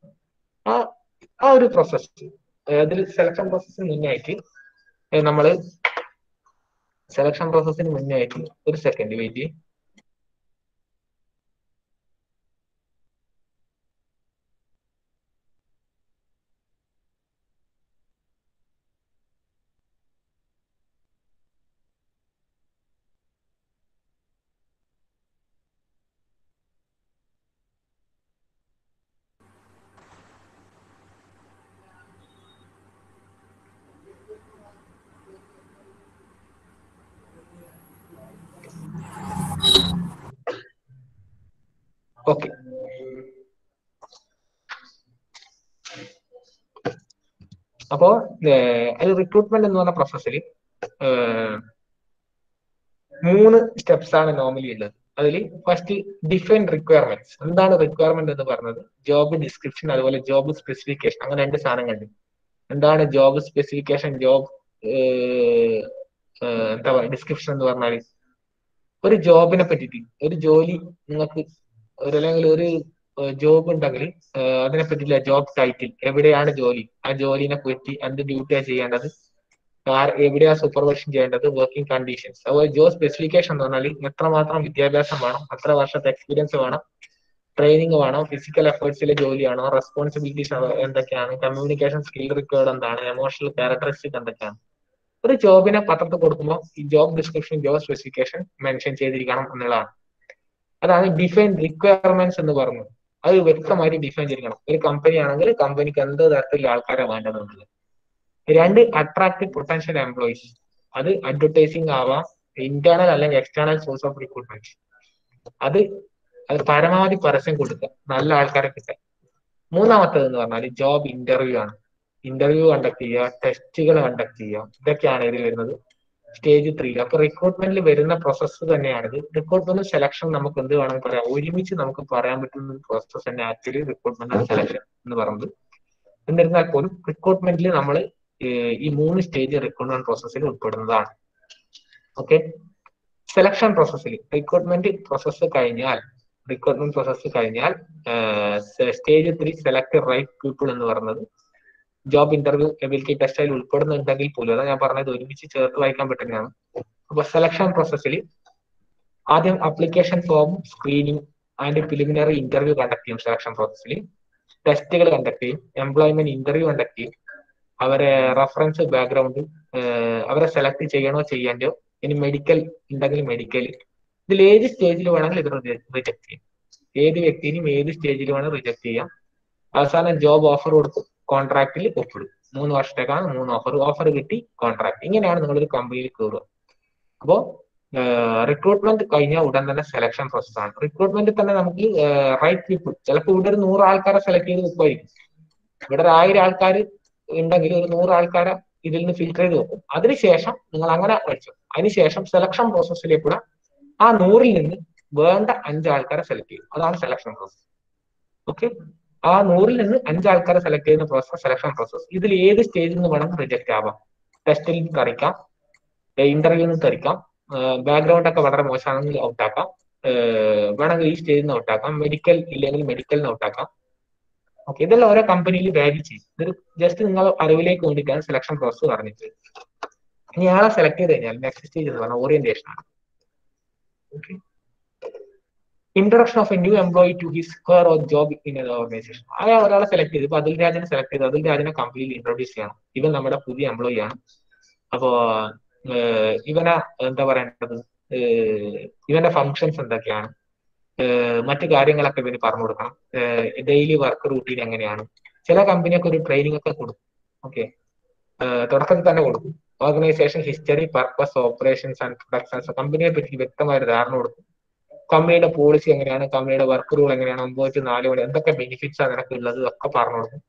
ആ ആ ഒരു പ്രോസസ് അതിൽ സെലക്ഷൻ പ്രോസസ്സിന് മുന്നേ ആയിട്ട് നമ്മൾ സെലക്ഷൻ പ്രോസസ്സിന് മുന്നേ ആയിട്ട് ഒരു സെക്കൻഡ് വെയിറ്റ് ചെയ്യും ഓക്കെ അപ്പോ അത് റിക്രൂട്ട്മെന്റ് എന്ന് പറഞ്ഞ പ്രോസസ്സിൽ മൂന്ന് സ്റ്റെപ്സ് ആണ് നോർമലി ഉള്ളത് അതിൽ ഫസ്റ്റ് ഡിഫൈൻ റിക്വയർമെന്റ്സ് എന്താണ് റിക്വയർമെന്റ് എന്ന് പറഞ്ഞത് ജോബ് ഡിസ്ക്രിപ്ഷൻ അതുപോലെ ജോബ് സ്പെസിഫിക്കേഷൻ അങ്ങനെ രണ്ട് സാധനങ്ങളുണ്ട് എന്താണ് ജോബ് സ്പെസിഫിക്കേഷൻ ജോബ് എന്താ പറയുക ഡിസ്ക്രിപ്ഷൻ എന്ന് പറഞ്ഞാൽ ഒരു ജോബിനെ പറ്റിയിട്ട് ഒരു ജോലി നിങ്ങൾക്ക് ഒരു അല്ലെങ്കിൽ ഒരു ജോബ് ഉണ്ടെങ്കിൽ അതിനെ പറ്റിയില്ല ജോബ് ടൈറ്റിൽ എവിടെയാണ് ജോലി ആ ജോലിനെ പറ്റി എന്ത് ഡ്യൂട്ടിയാണ് ചെയ്യേണ്ടത് എവിടെയാ സൂപ്പർവൈഷൻ ചെയ്യേണ്ടത് വർക്കിംഗ് കണ്ടീഷൻസ് അതുപോലെ ജോബ് സ്പെസിഫിക്കേഷൻ എന്ന് പറഞ്ഞാൽ എത്രമാത്രം വിദ്യാഭ്യാസം വേണം എത്ര വർഷത്തെ എക്സ്പീരിയൻസ് വേണം ട്രെയിനിങ് വേണം ഫിസിക്കൽ എഫേർട്സിലെ ജോലിയാണോ റെസ്പോൺസിബിലിറ്റീസ് എന്തൊക്കെയാണ് കമ്മ്യൂണിക്കേഷൻ സ്കിൽ റിക്വയർഡ് എന്താണ് എമോഷണൽ ക്യാരക്ടറിസ്റ്റിക് എന്തൊക്കെയാണ് ഒരു ജോബിനെ പത്രത്തിൽ കൊടുക്കുമ്പോൾ ഈ job description job specification mention ചെയ്തിരിക്കണം എന്നുള്ളതാണ് അതാണ് ഡിഫൈൻ റിക്വയർമെന്റ്സ് എന്ന് പറഞ്ഞു അത് വ്യക്തമായിട്ട് ഡിഫൈൻ ചെയ്തിരിക്കണം ഒരു കമ്പനി ആണെങ്കിൽ കമ്പനിക്ക് എന്ത് തരത്തിലുള്ള ആൾക്കാരെ വേണ്ടതെന്നുള്ളത് രണ്ട് അട്രാക്ട് പൊട്ടൻഷ്യൽ എംപ്ലോയീസ് അത് അഡ്വർടൈസിങ് ആവാം ഇന്റേണൽ അല്ലെങ്കിൽ എക്സ്റ്റേണൽ സോഴ്സ് ഓഫ് റിക്രൂട്ട്മെന്റ് അത് അത് പരമാവധി പരസ്യം കൊടുക്കുക നല്ല ആൾക്കാരെ കിട്ടുക മൂന്നാമത്തത് എന്ന് പറഞ്ഞാൽ ജോബ് ഇന്റർവ്യൂ ആണ് ഇന്റർവ്യൂ കണ്ടക്ട് ചെയ്യുക ടെസ്റ്റുകൾ കണ്ടക്ട് ചെയ്യുക ഇതൊക്കെയാണ് ഇതിൽ വരുന്നത് സ്റ്റേജ് ത്രീ അപ്പൊ റിക്രൂട്ട്മെന്റിൽ വരുന്ന പ്രോസസ്സ് തന്നെയാണിത് റിക്രൂട്ട്മെന്റ് സെലക്ഷൻ നമുക്ക് എന്ത് വേണമെങ്കിൽ പറയാം ഒരുമിച്ച് നമുക്ക് പറയാൻ പറ്റുന്ന പ്രോസസ് തന്നെ ആക്ച്വലി റിക്രൂട്ട്മെന്റ് ആൻഡ് സെലക്ഷൻ എന്ന് പറയുന്നത് എന്നിരുന്നാൽ പോലും റിക്രൂട്ട്മെന്റിൽ നമ്മൾ ഈ മൂന്ന് സ്റ്റേജ് റിക്രൂട്ട്മെന്റ് പ്രോസസ്സിൽ ഉൾപ്പെടുന്നതാണ് ഓക്കെ സെലക്ഷൻ പ്രോസസ്സിൽ റിക്രൂട്ട്മെന്റ് പ്രോസസ്സ് കഴിഞ്ഞാൽ റിക്രൂട്ട്മെന്റ് പ്രോസസ്സ് കഴിഞ്ഞാൽ stage three select right people എന്ന് പറയുന്നത് ജോബ് ഇന്റർവ്യൂ എബിലിറ്റി ടെസ്റ്റിൽ ഉൾപ്പെടുന്നുണ്ടെങ്കിൽ പോലും അതാ ഞാൻ പറഞ്ഞത് ഒരുമിച്ച് ചേർത്ത് വായിക്കാൻ പറ്റുന്നതാണ് അപ്പൊ സെലക്ഷൻ പ്രോസസ്സിൽ ആദ്യം application form screening and preliminary interview conduct ചെയ്യും സെലക്ഷൻ പ്രോസസ്സിൽ ടെസ്റ്റുകൾ കണ്ടക്ട് ചെയ്യും എംപ്ലോയ്മെന്റ് ഇന്റർവ്യൂ കണ്ടക്ട് ചെയ്യും അവരെ റഫറൻസ് ബാക്ക്ഗ്രൗണ്ട് അവരെ സെലക്ട് ചെയ്യണോ ചെയ്യണ്ടോ ഇനി മെഡിക്കൽ ഉണ്ടെങ്കിൽ മെഡിക്കൽ ഇതിൽ ഏത് സ്റ്റേജിൽ വേണമെങ്കിൽ ഇത് റിജക്ട് ചെയ്യാം ഏത് വ്യക്തിനും ഏത് സ്റ്റേജിൽ വേണം റിജക്ട് ചെയ്യാം അവസാനം ജോബ് ഓഫർ കൊടുക്കും കോൺട്രാക്റ്റിൽ ഒപ്പിടും മൂന്ന് വർഷത്തേക്കാണ് മൂന്ന് ഓഫർ ഓഫർ കിട്ടി കോൺട്രാക്ട് ഇങ്ങനെയാണ് നിങ്ങളൊരു കമ്പനിയിൽ കയറുക അപ്പോ റിക്രൂട്ട്മെന്റ് കഴിഞ്ഞാൽ ഉടൻ തന്നെ സെലക്ഷൻ പ്രോസസ് ആണ് റിക്രൂട്ട്മെന്റ് തന്നെ നമുക്ക് റൈറ്റ് പീപ്പിൾ ചിലപ്പോൾ ഇവിടെ ഒരു നൂറ് ആൾക്കാരെ സെലക്ട് ചെയ്ത് വെക്കുമായിരിക്കും ഇവിടെ ഒരു ആയിരം ആൾക്കാർ ഉണ്ടെങ്കിൽ ഒരു നൂറ് ആൾക്കാരെ ഇതിൽ നിന്ന് ഫിൽറ്റർ ചെയ്ത് വെക്കും അതിനുശേഷം നിങ്ങൾ അങ്ങനെ പഠിച്ചു അതിനുശേഷം സെലക്ഷൻ പ്രോസസ്സിലേക്ക് കൂടെ ആ നൂറിൽ നിന്ന് വേണ്ട അഞ്ച് ആൾക്കാരെ സെലക്ട് ചെയ്യും അതാണ് സെലക്ഷൻ പ്രോസസ് ഓക്കെ ആ നൂറിൽ നിന്ന് അഞ്ച് ആൾക്കാരെ സെലക്ട് ചെയ്യുന്ന പ്രോസസ് സെലക്ഷൻ പ്രോസസ് ഇതിൽ ഏത് സ്റ്റേജിൽ നിന്ന് വേണം റിജക്ട് ആവാം ടെസ്റ്റിൽ നിന്ന് തെറിക്കാം ഇന്റർവ്യൂ നിന്ന് തെറിക്കാം ബാക്ക്ഗ്രൗണ്ട് ഒക്കെ വളരെ മോശമാണെങ്കിൽ ഔട്ടാക്കാം വേണമെങ്കിൽ ഈ സ്റ്റേജിൽ നിന്ന് ഔട്ടാക്കാം മെഡിക്കൽ ഇല്ലെങ്കിൽ മെഡിക്കലിന് ഔട്ടാക്കാം ഓക്കെ ഇതെല്ലാം ഓരോ കമ്പനിയിൽ വാല്യൂ ചെയ്യും ഇതൊരു ജസ്റ്റ് നിങ്ങൾ അറിവിലേക്ക് വേണ്ടിയിട്ടാണ് സെലക്ഷൻ പ്രോസസ് പറഞ്ഞിട്ട് ഇനി ആളെ സെലക്ട് ചെയ്ത് കഴിഞ്ഞാൽ നെക്സ്റ്റ് സ്റ്റേജ് എന്ന് പറഞ്ഞാൽ ഓറിയന്റേഷൻ ആണ് okay introduction of a new employee to his her or job in an organization അയാൾ ഒരാളെ സെലക്ട് ചെയ്ത് ഇപ്പൊ അതിൽ രാജനെ സെലക്ട് ചെയ്ത് അതിൽ രാജനെ കമ്പനിയിൽ ഇൻട്രൊഡ്യൂസ് ചെയ്യണം ഇവൻ നമ്മുടെ പുതിയ എംപ്ലോയി ആണ് അപ്പോ ഇവനെ എന്താ പറയേണ്ടത് ഇവന്റെ ഫങ്ഷൻസ് എന്തൊക്കെയാണ് മറ്റു കാര്യങ്ങളൊക്കെ ഇവന് പറഞ്ഞു കൊടുക്കണം ഡെയിലി വർക്ക് റൂട്ടീൻ എങ്ങനെയാണ് ചില കമ്പനിയൊക്കെ ഒരു ട്രെയിനിങ് ഒക്കെ കൊടുക്കും ഓക്കെ തുടക്കത്തിൽ തന്നെ കൊടുക്കും organization history purpose operations and productions കമ്പനിയെ പറ്റി വ്യക്തമായ ഒരു ധാരണ കൊടുക്കും കമ്പനിയുടെ പോളിസി എങ്ങനെയാണ് കമ്പനിയുടെ വർക്ക് റൂൾ എങ്ങനെയാണ് ഒമ്പത് ടു നാല് മണി എന്തൊക്കെ ബെനിഫിറ്റ്സ് ആണ് നിനക്ക് ഉള്ളത് ഒക്കെ പറഞ്ഞു കൊടുക്കും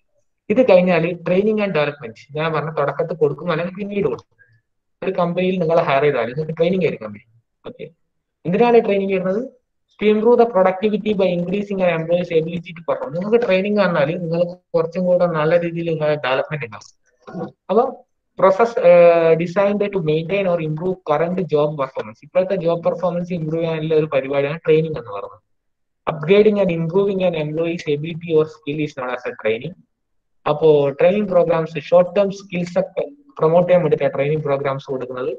ഇത് കഴിഞ്ഞാൽ ട്രെയിനിങ് ആൻഡ് ഡെവലപ്മെന്റ് ഞാൻ പറഞ്ഞ തുടക്കത്തിൽ കൊടുക്കും അല്ലെങ്കിൽ പിന്നീട് കൊടുക്കും ഒരു കമ്പനിയിൽ നിങ്ങൾ ഹയർ ചെയ്താൽ നിങ്ങൾക്ക് ട്രെയിനിങ് ആയിരിക്കും കമ്പനി ഓക്കെ എന്തിനാണ് ട്രെയിനിങ് വരുന്നത് to improve the productivity by increasing employees ability to perform നിങ്ങൾക്ക് ട്രെയിനിങ് പറഞ്ഞാൽ നിങ്ങൾ കുറച്ചും കൂടെ നല്ല രീതിയിൽ നിങ്ങളുടെ ഡെവലപ്മെന്റ് ഉണ്ടാവും അപ്പൊ process designed to maintain or improve current job performance ഇപ്പോഴത്തെ ജോബ് പെർഫോമൻസ് ഇംപ്രൂവ് ചെയ്യാനുള്ള ഒരു പരിപാടിയാണ് ട്രെയിനിങ് എന്ന് പറയുന്നത് upgrading and improving and employees ability or skill is known as a training അപ്പോ training programs short term skills ഒക്കെ promote ചെയ്യാൻ വേണ്ടിയിട്ടാണ് ട്രെയിനിങ് പ്രോഗ്രാംസ് കൊടുക്കുന്നത്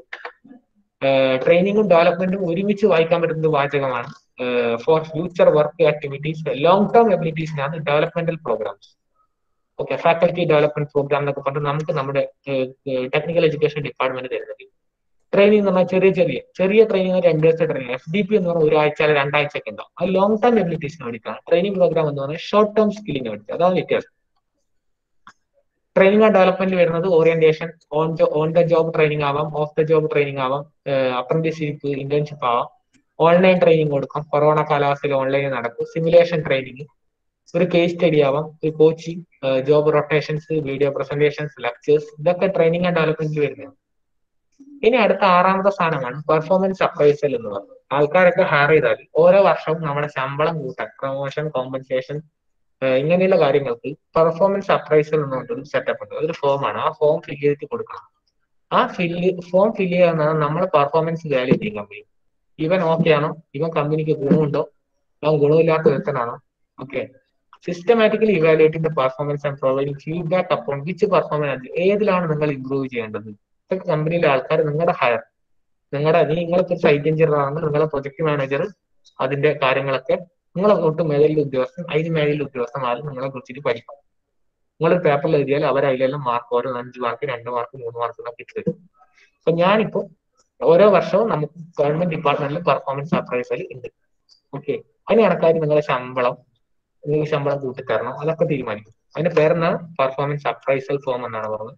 ട്രെയിനിങ്ങും ഡെവലപ്മെന്റും ഒരുമിച്ച് വായിക്കാൻ പറ്റുന്ന വാചകമാണ് for future work activities long term എബിലിറ്റീസിനാണ് developmental programs okay faculty development program എന്നൊക്കെ പറഞ്ഞ് നമുക്ക് നമ്മുടെ ടെക്നിക്കൽ എഡ്യൂക്കേഷൻ ഡിപ്പാർട്ട്മെന്റ് തരുന്നത് ട്രെയിനിങ് എന്ന് പറഞ്ഞാൽ ചെറിയ ചെറിയ ചെറിയ ട്രെയിനിങ് രണ്ട് ദിവസത്തെ ട്രെയിനിങ് എഫ് ഡി പി എന്ന് പറഞ്ഞാൽ ഒരാഴ്ച അല്ലെങ്കിൽ രണ്ടാഴ്ച ഒക്കെ ഉണ്ടാവും അത് ലോങ് ടേം എബിലിറ്റീസിന് വേണ്ടിയിട്ടാണ് ട്രെയിനിങ് പ്രോഗ്രാം എന്ന് പറഞ്ഞാൽ ഷോർട്ട് ടേം സ്കില്ലിന് വേണ്ടി അതാണ് വ്യത്യാസം ട്രെയിനിങ് ആൻഡ് ഡെവലപ്മെന്റ് വരുന്നത് orientation on on the job training ആവാം ഓഫ് ദ ജോബ് ട്രെയിനിങ് ആവാം അപ്രന്റീസ്ഷിപ്പ് ഇന്റേൺഷിപ്പ് ആവാം ഓൺലൈൻ ട്രെയിനിങ് കൊടുക്കാം കൊറോണ കാലാവസ്ഥയിൽ ഓൺലൈനിൽ നടക്കും സിമുലേഷൻ ട്രെയിനിങ് ഒരു കേസ് സ്റ്റഡി ആവാം ഒരു coaching job rotations video presentations lectures ഇതൊക്കെ ട്രെയിനിങ് ആൻഡ് ഡെവലപ്മെന്റിൽ വരുന്നത് ഇനി അടുത്ത ആറാമത്തെ സ്ഥാനമാണ് പെർഫോമൻസ് അപ്രൈസൽ എന്ന് പറയുന്നത് ആൾക്കാരൊക്കെ ഹയർ ചെയ്താൽ ഓരോ വർഷവും നമ്മുടെ ശമ്പളം കൂട്ടാൻ പ്രൊമോഷൻ കോമ്പൻസേഷൻ ഇങ്ങനെയുള്ള കാര്യങ്ങൾക്ക് പെർഫോമൻസ് അപ്രൈസൽ എന്ന് പറഞ്ഞൊരു സെറ്റപ്പ് ഉണ്ട് അതൊരു ഫോമാണ് ആ ഫോം ഫില്ല് ചെയ്തിട്ട് കൊടുക്കണം ആ ഫില്ല് ഫോം ഫില്ല് ചെയ്യാന്നാണ് നമ്മളെ പെർഫോമൻസ് വാല്യൂ ചെയ്യും കമ്പനി ഇവൻ ഓക്കെ ആണോ ഇവൻ കമ്പനിക്ക് ഗുണമുണ്ടോ അവൻ ഗുണമില്ലാത്ത ഒരുത്തനാണോ okay systematically evaluating the performance and providing feedback upon which performance ഏതിലാണ് നിങ്ങൾ ഇംപ്രൂവ് ചെയ്യേണ്ടത് ഇതൊക്കെ കമ്പനിയിലെ ആൾക്കാർ നിങ്ങളുടെ ഹയർ നിങ്ങളുടെ നീ നിങ്ങളിപ്പോ സൈറ്റ് എഞ്ചിനീയർ ആണ് നിങ്ങളെ പ്രൊജക്ട് മാനേജർ അതിന്റെ കാര്യങ്ങളൊക്കെ നിങ്ങളെ തൊട്ട് മേളിൽ ഉദ്യോഗസ്ഥൻ അതിന് മേളിൽ ഉദ്യോഗസ്ഥന്മാരും നിങ്ങളെ കുറിച്ചിട്ട് പഠിക്കും നിങ്ങൾ പേപ്പറിൽ എഴുതിയാൽ അവർ അതിലെല്ലാം മാർക്ക് ഓരോ അഞ്ച് മാർക്ക് രണ്ട് മാർക്ക് മൂന്ന് മാർക്ക് എന്നൊക്കെ ഇട്ട് തരും അപ്പൊ ഞാനിപ്പോ ഓരോ വർഷവും നമുക്ക് ഗവൺമെന്റ് ഡിപ്പാർട്ട്മെന്റിൽ പെർഫോമൻസ് അപ്രൈസൽ ഉണ്ട് ഓക്കെ അതിന് കണക്കായിട്ട് നിങ്ങളുടെ ശമ്പളം നിങ്ങൾ ശമ്പളം കൂട്ടിത്തരണം അതൊക്കെ തീരുമാനിക്കും അതിന്റെ പേരെന്താണ് പെർഫോമൻസ് അപ്രൈസൽ ഫോം എന്നാണ് പറഞ്ഞത്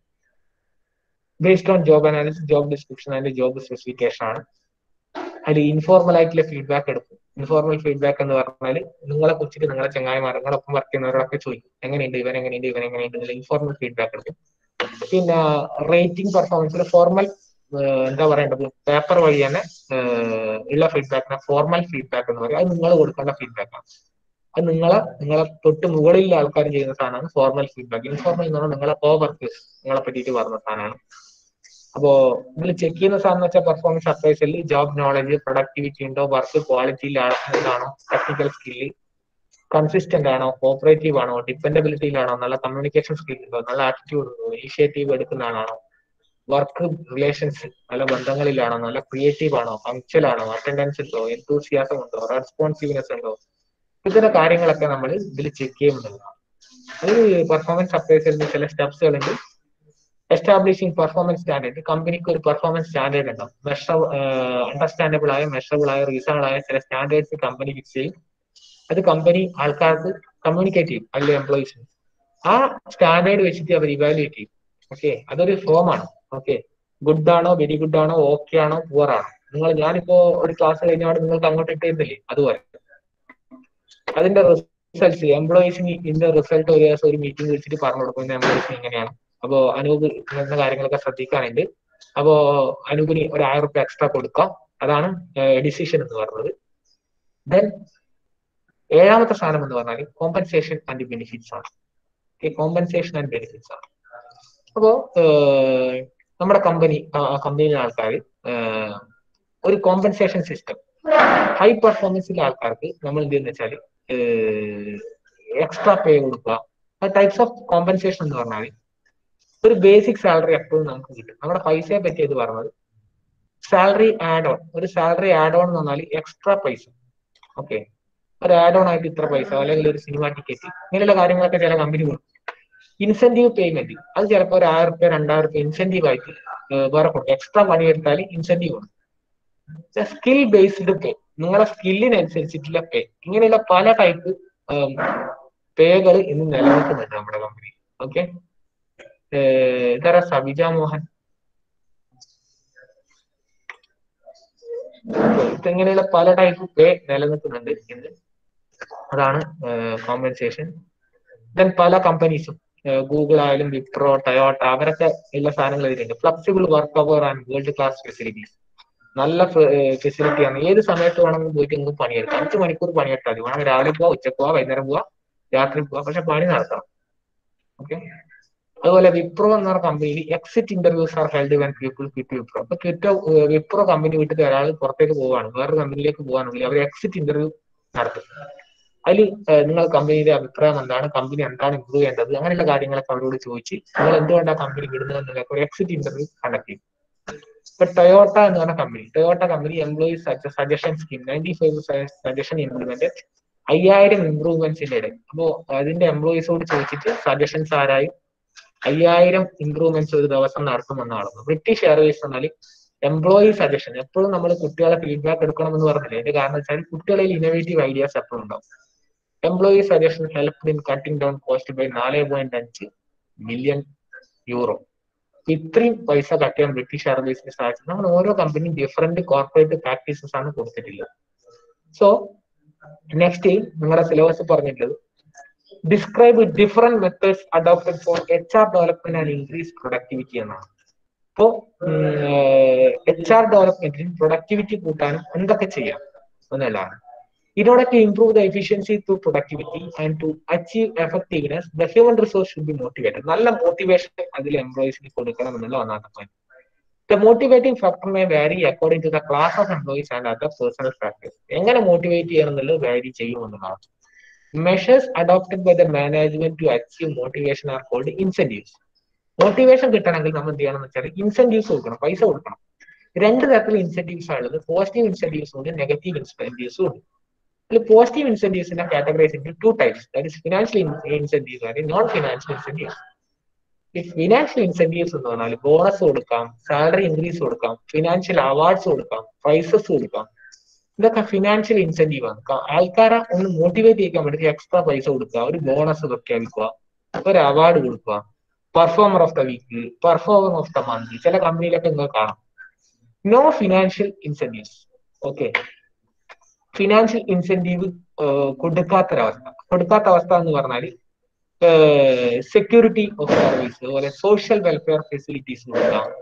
based on job analysis job description and job specification ആണ് അതിൽ ഇൻഫോർമൽ ആയിട്ടുള്ള ഫീഡ്ബാക്ക് എടുക്കും ഇൻഫോർമൽ ഫീഡ്ബാക്ക് എന്ന് പറഞ്ഞാൽ നിങ്ങളെ കുറിച്ചിട്ട് നിങ്ങളെ ചങ്ങായിമാർ നിങ്ങളൊപ്പം വർക്ക് ചെയ്യുന്നവരോടൊക്കെ ചോദിക്കും എങ്ങനെയുണ്ട് ഇവൻ എങ്ങനെയുണ്ട് ഇവൻ എങ്ങനെയുണ്ട് എന്നുള്ള ഇൻഫോർമൽ ഫീഡ്ബാക്ക് എടുക്കും പിന്നെ റേറ്റിംഗ് പെർഫോമൻസിൽ ഫോർമൽ എന്താ പറയേണ്ടത് പേപ്പർ വഴി തന്നെ ഏഹ്, ഉള്ള ഫീഡ്ബാക്കിനെ ഫോർമൽ ഫീഡ്ബാക്ക് എന്ന് പറയും അത് നിങ്ങൾ കൊടുക്കേണ്ട ഫീഡ്ബാക്കാണ് അത് നിങ്ങളെ നിങ്ങളെ തൊട്ട് മുകളിലുള്ള ആൾക്കാർ ചെയ്യുന്ന സാധനമാണ് ഫോർമൽ ഫീഡ്ബാക്ക് ഇൻഫോർമൽ എന്ന് പറഞ്ഞാൽ നിങ്ങളെ കോ വർക്കേഴ്സ് നിങ്ങളെ പറ്റിയിട്ട് പറഞ്ഞ സാധനമാണ് അപ്പോ ഇതിൽ ചെക്ക് ചെയ്യുന്ന സാധനം എന്ന് വെച്ചാൽ performance appraisal job knowledge productivity ഉണ്ടോ വർക്ക് ക്വാളിറ്റിയിലാണോ ടെക്നിക്കൽ സ്കില്ല് കൺസിസ്റ്റന്റ് ആണോ കോപ്പറേറ്റീവ് ആണോ ഡിപ്പെൻഡബിലിറ്റിയിലാണോ നല്ല കമ്മ്യൂണിക്കേഷൻ സ്കിൽ ഉണ്ടോ നല്ല ആറ്റിറ്റ്യൂഡ് ഉണ്ടോ ഇനിഷ്യേറ്റീവ് എടുക്കുന്ന ആളാണോ വർക്ക് റിലേഷൻസ് നല്ല ബന്ധങ്ങളിലാണോ നല്ല ക്രിയേറ്റീവ് ആണോ ഫങ്ക്ച്വൽ ആണോ അറ്റൻഡൻസ് ഉണ്ടോ എന്തൂസിയാസം ഉണ്ടോ റെസ്പോൺസീവ്നെസ് ഉണ്ടോ ഇത്തരം കാര്യങ്ങളൊക്കെ നമ്മൾ ഇതിൽ ചെക്ക് ചെയ്യുന്നതാണ് അത് പെർഫോമൻസ് അപ്രൈസലിന് ചില സ്റ്റെപ്സുകൾ ഉണ്ട് എസ്റ്റാബ്ലിഷിംഗ് പെർഫോമൻസ് സ്റ്റാൻഡേർഡ് കമ്പനിക്ക് ഒരു പെർഫോമൻസ് സ്റ്റാൻഡേർഡ് ഉണ്ടാവും മെഷർ അണ്ടർസ്റ്റാൻഡബിൾ ആയ മെഷറബിൾ ആയ റീസണബിൾ ആയ ചില സ്റ്റാൻഡേർഡ്സ് കമ്പനി ഫിക്സ് ചെയ്യും അത് കമ്പനി ആൾക്കാർക്ക് കമ്മ്യൂണിക്കേറ്റ് ചെയ്യും അതിലെ എംപ്ലോയീസിന് ആ സ്റ്റാൻഡേർഡ് വെച്ചിട്ട് അവർ ഇവാലുവേറ്റ് ചെയ്യും ഓക്കെ അതൊരു ഫോം ആണ് ഓക്കെ ഗുഡ് ആണോ വെരി ഗുഡ് ആണോ ഓക്കെ ആണോ പുവർ ആണോ നിങ്ങൾ ഞാനിപ്പോ ഒരു ക്ലാസ് കഴിഞ്ഞാൽ നിങ്ങൾക്ക് അങ്ങോട്ട് ഇട്ടിരുന്നില്ലേ അതുപോലെ അതിന്റെ റിസൾട്ട്സ് എംപ്ലോയീസിന് ഇതിന്റെ റിസൾട്ട് ഒരു ദിവസം ഒരു മീറ്റിംഗ് വിളിച്ചിട്ട് പറഞ്ഞു കൊടുക്കുന്ന എംപ്ലോയീസിന് ഇങ്ങനെയാണ് അപ്പോ അനൂപ് ഇങ്ങനത്തെ കാര്യങ്ങളൊക്കെ ശ്രദ്ധിക്കാനുണ്ട് അപ്പോ അനൂപിന് ഒരു ആയിരം റുപ്യ എക്സ്ട്രാ കൊടുക്കാം അതാണ് ഡിസിഷൻ എന്ന് പറയുന്നത് ദെൻ ഏഴാമത്തെ സാധനം എന്ന് പറഞ്ഞാൽ കോമ്പൻസേഷൻ ആൻഡ് ബെനിഫിറ്റ്സ് ആണ് കോമ്പൻസേഷൻ ആൻഡ് ബെനിഫിറ്റ്സ് ആണ് അപ്പോ ഏഹ്, നമ്മുടെ കമ്പനി കമ്പനിയിലെ ആൾക്കാർ ഒരു കോമ്പൻസേഷൻ സിസ്റ്റം ഹൈ പെർഫോമൻസിലെ ആൾക്കാർക്ക് നമ്മൾ എന്ത് ചെയ്യുന്ന വെച്ചാൽ എക്സ്ട്രാ പേ കൊടുക്കുക ടൈപ്സ് ഓഫ് കോമ്പൻസേഷൻ എന്ന് പറഞ്ഞാൽ ഒരു ബേസിക് സാലറി എപ്പോഴും നമുക്ക് കിട്ടും നമ്മുടെ പൈസയെ പറ്റി ഇത് പറഞ്ഞത് സാലറി ആഡ് ഓൺ ഒരു സാലറി ആഡ് ഓൺ എന്ന് പറഞ്ഞാൽ എക്സ്ട്രാ പൈസ ഓക്കെ ഒരു ആഡ് ഓൺ ആയിട്ട് ഇത്ര പൈസ അല്ലെങ്കിൽ ഒരു സിനിമ ടിക്കറ്റ് ഇങ്ങനെയുള്ള കാര്യങ്ങളൊക്കെ ചില കമ്പനി കൊടുക്കും ഇൻസെന്റീവ് പേയ്മെന്റ് അത് ചിലപ്പോൾ ഒരു ആയിരം റുപ്യ രണ്ടായിരം റുപ്യ ഇൻസെന്റീവ് ആയിട്ട് ഏഹ് വേറെ കൊടുക്കും എക്സ്ട്രാ പണിയെടുത്താൽ ഇൻസെന്റീവ് കൊടുക്കും സ്കിൽ ബേസ്ഡ് പേ നിങ്ങളെ സ്കില്ലിനനുസരിച്ചിട്ടുള്ള പേ ഇങ്ങനെയുള്ള പല ടൈപ്പ് പേകൾ ഇന്ന് നിലനിൽക്കുന്നുണ്ട് നമ്മുടെ കമ്പനി ഓക്കെ ഇതാരാ സബിജ മോഹൻ ഇപ്പൊ ഇങ്ങനെയുള്ള പല ടൈപ്പ് പേ നിലനിൽക്കുന്നുണ്ട് ഇന്ന് അതാണ് കോമ്പൻസേഷൻ ദെൻ പല കമ്പനീസും ഗൂഗിൾ ആയാലും വിപ്രോ ടയോട്ട അവരൊക്കെ ഉള്ള സാധനങ്ങൾ ഇതിലുണ്ട് flexible work hour and world class facilities നല്ല ഫെസിലിറ്റിയാണ് ഏത് സമയത്ത് വേണമെങ്കിലും പോയിട്ട് നിങ്ങൾക്ക് പണിയെടുക്കാം അഞ്ച് മണിക്കൂർ പണിയെടുത്താൽ മതി വേണമെങ്കിൽ രാവിലെ പോവാ ഉച്ചക്ക് പോവാ വൈകുന്നേരം പോവാ രാത്രി പോവാ പക്ഷെ പണി നടത്തണം ഓക്കെ അതുപോലെ വിപ്രോ എന്ന കമ്പനിയിൽ exit interviews are held when people quit Wipro അപ്പൊ ക്വിറ്റ് വിപ്രോ കമ്പനി വിട്ടിട്ട് ഒരാൾ പുറത്തേക്ക് പോവാണ് വേറൊരു കമ്പനിയിലേക്ക് പോവാണെങ്കിൽ അവർ എക്സിറ്റ് ഇന്റർവ്യൂ നടത്തും അതിൽ നിങ്ങൾ കമ്പനിയുടെ അഭിപ്രായം എന്താണ് കമ്പനി എന്താണ് ഇമ്പ്രൂവ് ചെയ്യേണ്ടത് അങ്ങനെയുള്ള കാര്യങ്ങളൊക്കെ അവരോട് ചോദിച്ച് നിങ്ങൾ എന്തുകൊണ്ടാണ് കമ്പനി വിടുന്നത് എന്നൊക്കെ ഒരു എക്സിറ്റ് ഇന്റർവ്യൂ കണ്ടക്ട് ചെയ്യും ഇപ്പൊ ടൊയോട്ട എന്ന് പറഞ്ഞ company Toyota company employees suggestion scheme ninety five suggestion implement അയ്യായിരം ഇംപ്രൂവ്മെന്റ്സിന്റെ ഇടയിൽ അപ്പോ അതിന്റെ എംപ്ലോയീസോട് ചോദിച്ചിട്ട് സജഷൻസ് ആരായും അയ്യായിരം ഇംപ്രൂവ്മെന്റ്സ് ഒരു ദിവസം നടത്തുമെന്നാണ് ബ്രിട്ടീഷ് എയർവേസ് എന്നാൽ എംപ്ലോയി സജഷൻ എപ്പോഴും നമ്മൾ കുട്ടികളെ ഫീഡ്ബാക്ക് എടുക്കണം എന്ന് പറഞ്ഞില്ലേ അതിന്റെ കാരണം വെച്ചാൽ കുട്ടികളിൽ ഇന്നോവേറ്റീവ് ഐഡിയാസ് എപ്പോഴും ഉണ്ടാവും employee suggestion help in cutting down cost by നാല് പോയിന്റ് അഞ്ച് മില്യൺ യൂറോ ഇത്രയും പൈസ കട്ട് ചെയ്യാൻ ബ്രിട്ടീഷ് എയർവേസിന് സാധിച്ചു നമ്മൾ ഓരോ കമ്പനിയും ഡിഫറെന്റ് കോർപ്പറേറ്റ് പ്രാക്ടീസസ് ആണ് കൊടുത്തിട്ടുള്ളത് സോ നെക്സ്റ്റ് നിങ്ങളുടെ സിലബസ് പറഞ്ഞിട്ടുള്ളത് describe different methods adopted for H R development and increase productivity എന്നാണ് ഇപ്പോ എച്ച് ആർ ഡെവലപ്മെന്റിന് പ്രൊഡക്ടിവിറ്റി കൂട്ടാനും എന്തൊക്കെ ചെയ്യാം എന്നുള്ളതാണ് In order to improve the efficiency through productivity and to achieve effectiveness, the human resource should be motivated. നല്ല motivation അതിൽ എംപ്ലോയീസിന് കൊടുക്കണം എന്നുള്ള ഒന്നാമത്തെ point the motivating factor may vary according to the class of employees and other personal factors എങ്ങനെ motivate ചെയ്യണം എന്നുള്ളത് vary ചെയ്യുമെന്നുള്ളതാണ് measures adopted by the management to achieve motivation are called incentives motivation കിട്ടണമെങ്കിൽ നമ്മൾ എന്ത് ചെയ്യണം എന്ന് വെച്ചാൽ ഇൻസെന്റീവ്സ് കൊടുക്കണം പൈസ കൊടുക്കണം രണ്ട് തരത്തിലുള്ള ഇൻസെന്റീവ്സ് ഉള്ളത് പോസിറ്റീവ് ഇൻസെന്റീവ്സും ഉണ്ട് നെഗറ്റീവ് ഇൻസെന്റീവ്സും ഉണ്ട് അതിൽ പോസിറ്റീവ് ഇൻസെന്റീവ്സിനെ categorise into two types that is financial incentives and non financial incentives ഈ ഫിനാൻഷ്യൽ ഇൻസെന്റീവ്സ് എന്ന് പറഞ്ഞാൽ ബോണസ് കൊടുക്കാം സാലറി ഇൻക്രീസ് കൊടുക്കാം ഫിനാൻഷ്യൽ അവാർഡ്സ് കൊടുക്കാം പ്രൈസസ് കൊടുക്കാം ഇതൊക്കെ ഫിനാൻഷ്യൽ ഇൻസെന്റീവ് ആണ് ക- ആൾക്കാരെ ഒന്ന് മോട്ടിവേറ്റ് ചെയ്യിക്കാൻ വേണ്ടി എക്സ്ട്രാ പൈസ കൊടുക്കുക ഒരു ബോണസ് പ്രഖ്യാപിക്കുക ഒരു അവാർഡ് കൊടുക്കുക performer of the week performer of the month ചില കമ്പനിയിലൊക്കെ നിങ്ങൾക്ക് കാണാം no financial incentives okay financial incentive കൊടുക്കാത്തൊരവസ്ഥ കൊടുക്കാത്ത അവസ്ഥ എന്ന് പറഞ്ഞാൽ സെക്യൂരിറ്റി ഓഫ് സർവീസ് അതുപോലെ സോഷ്യൽ വെൽഫെയർ ഫെസിലിറ്റീസ് കൊടുക്കാം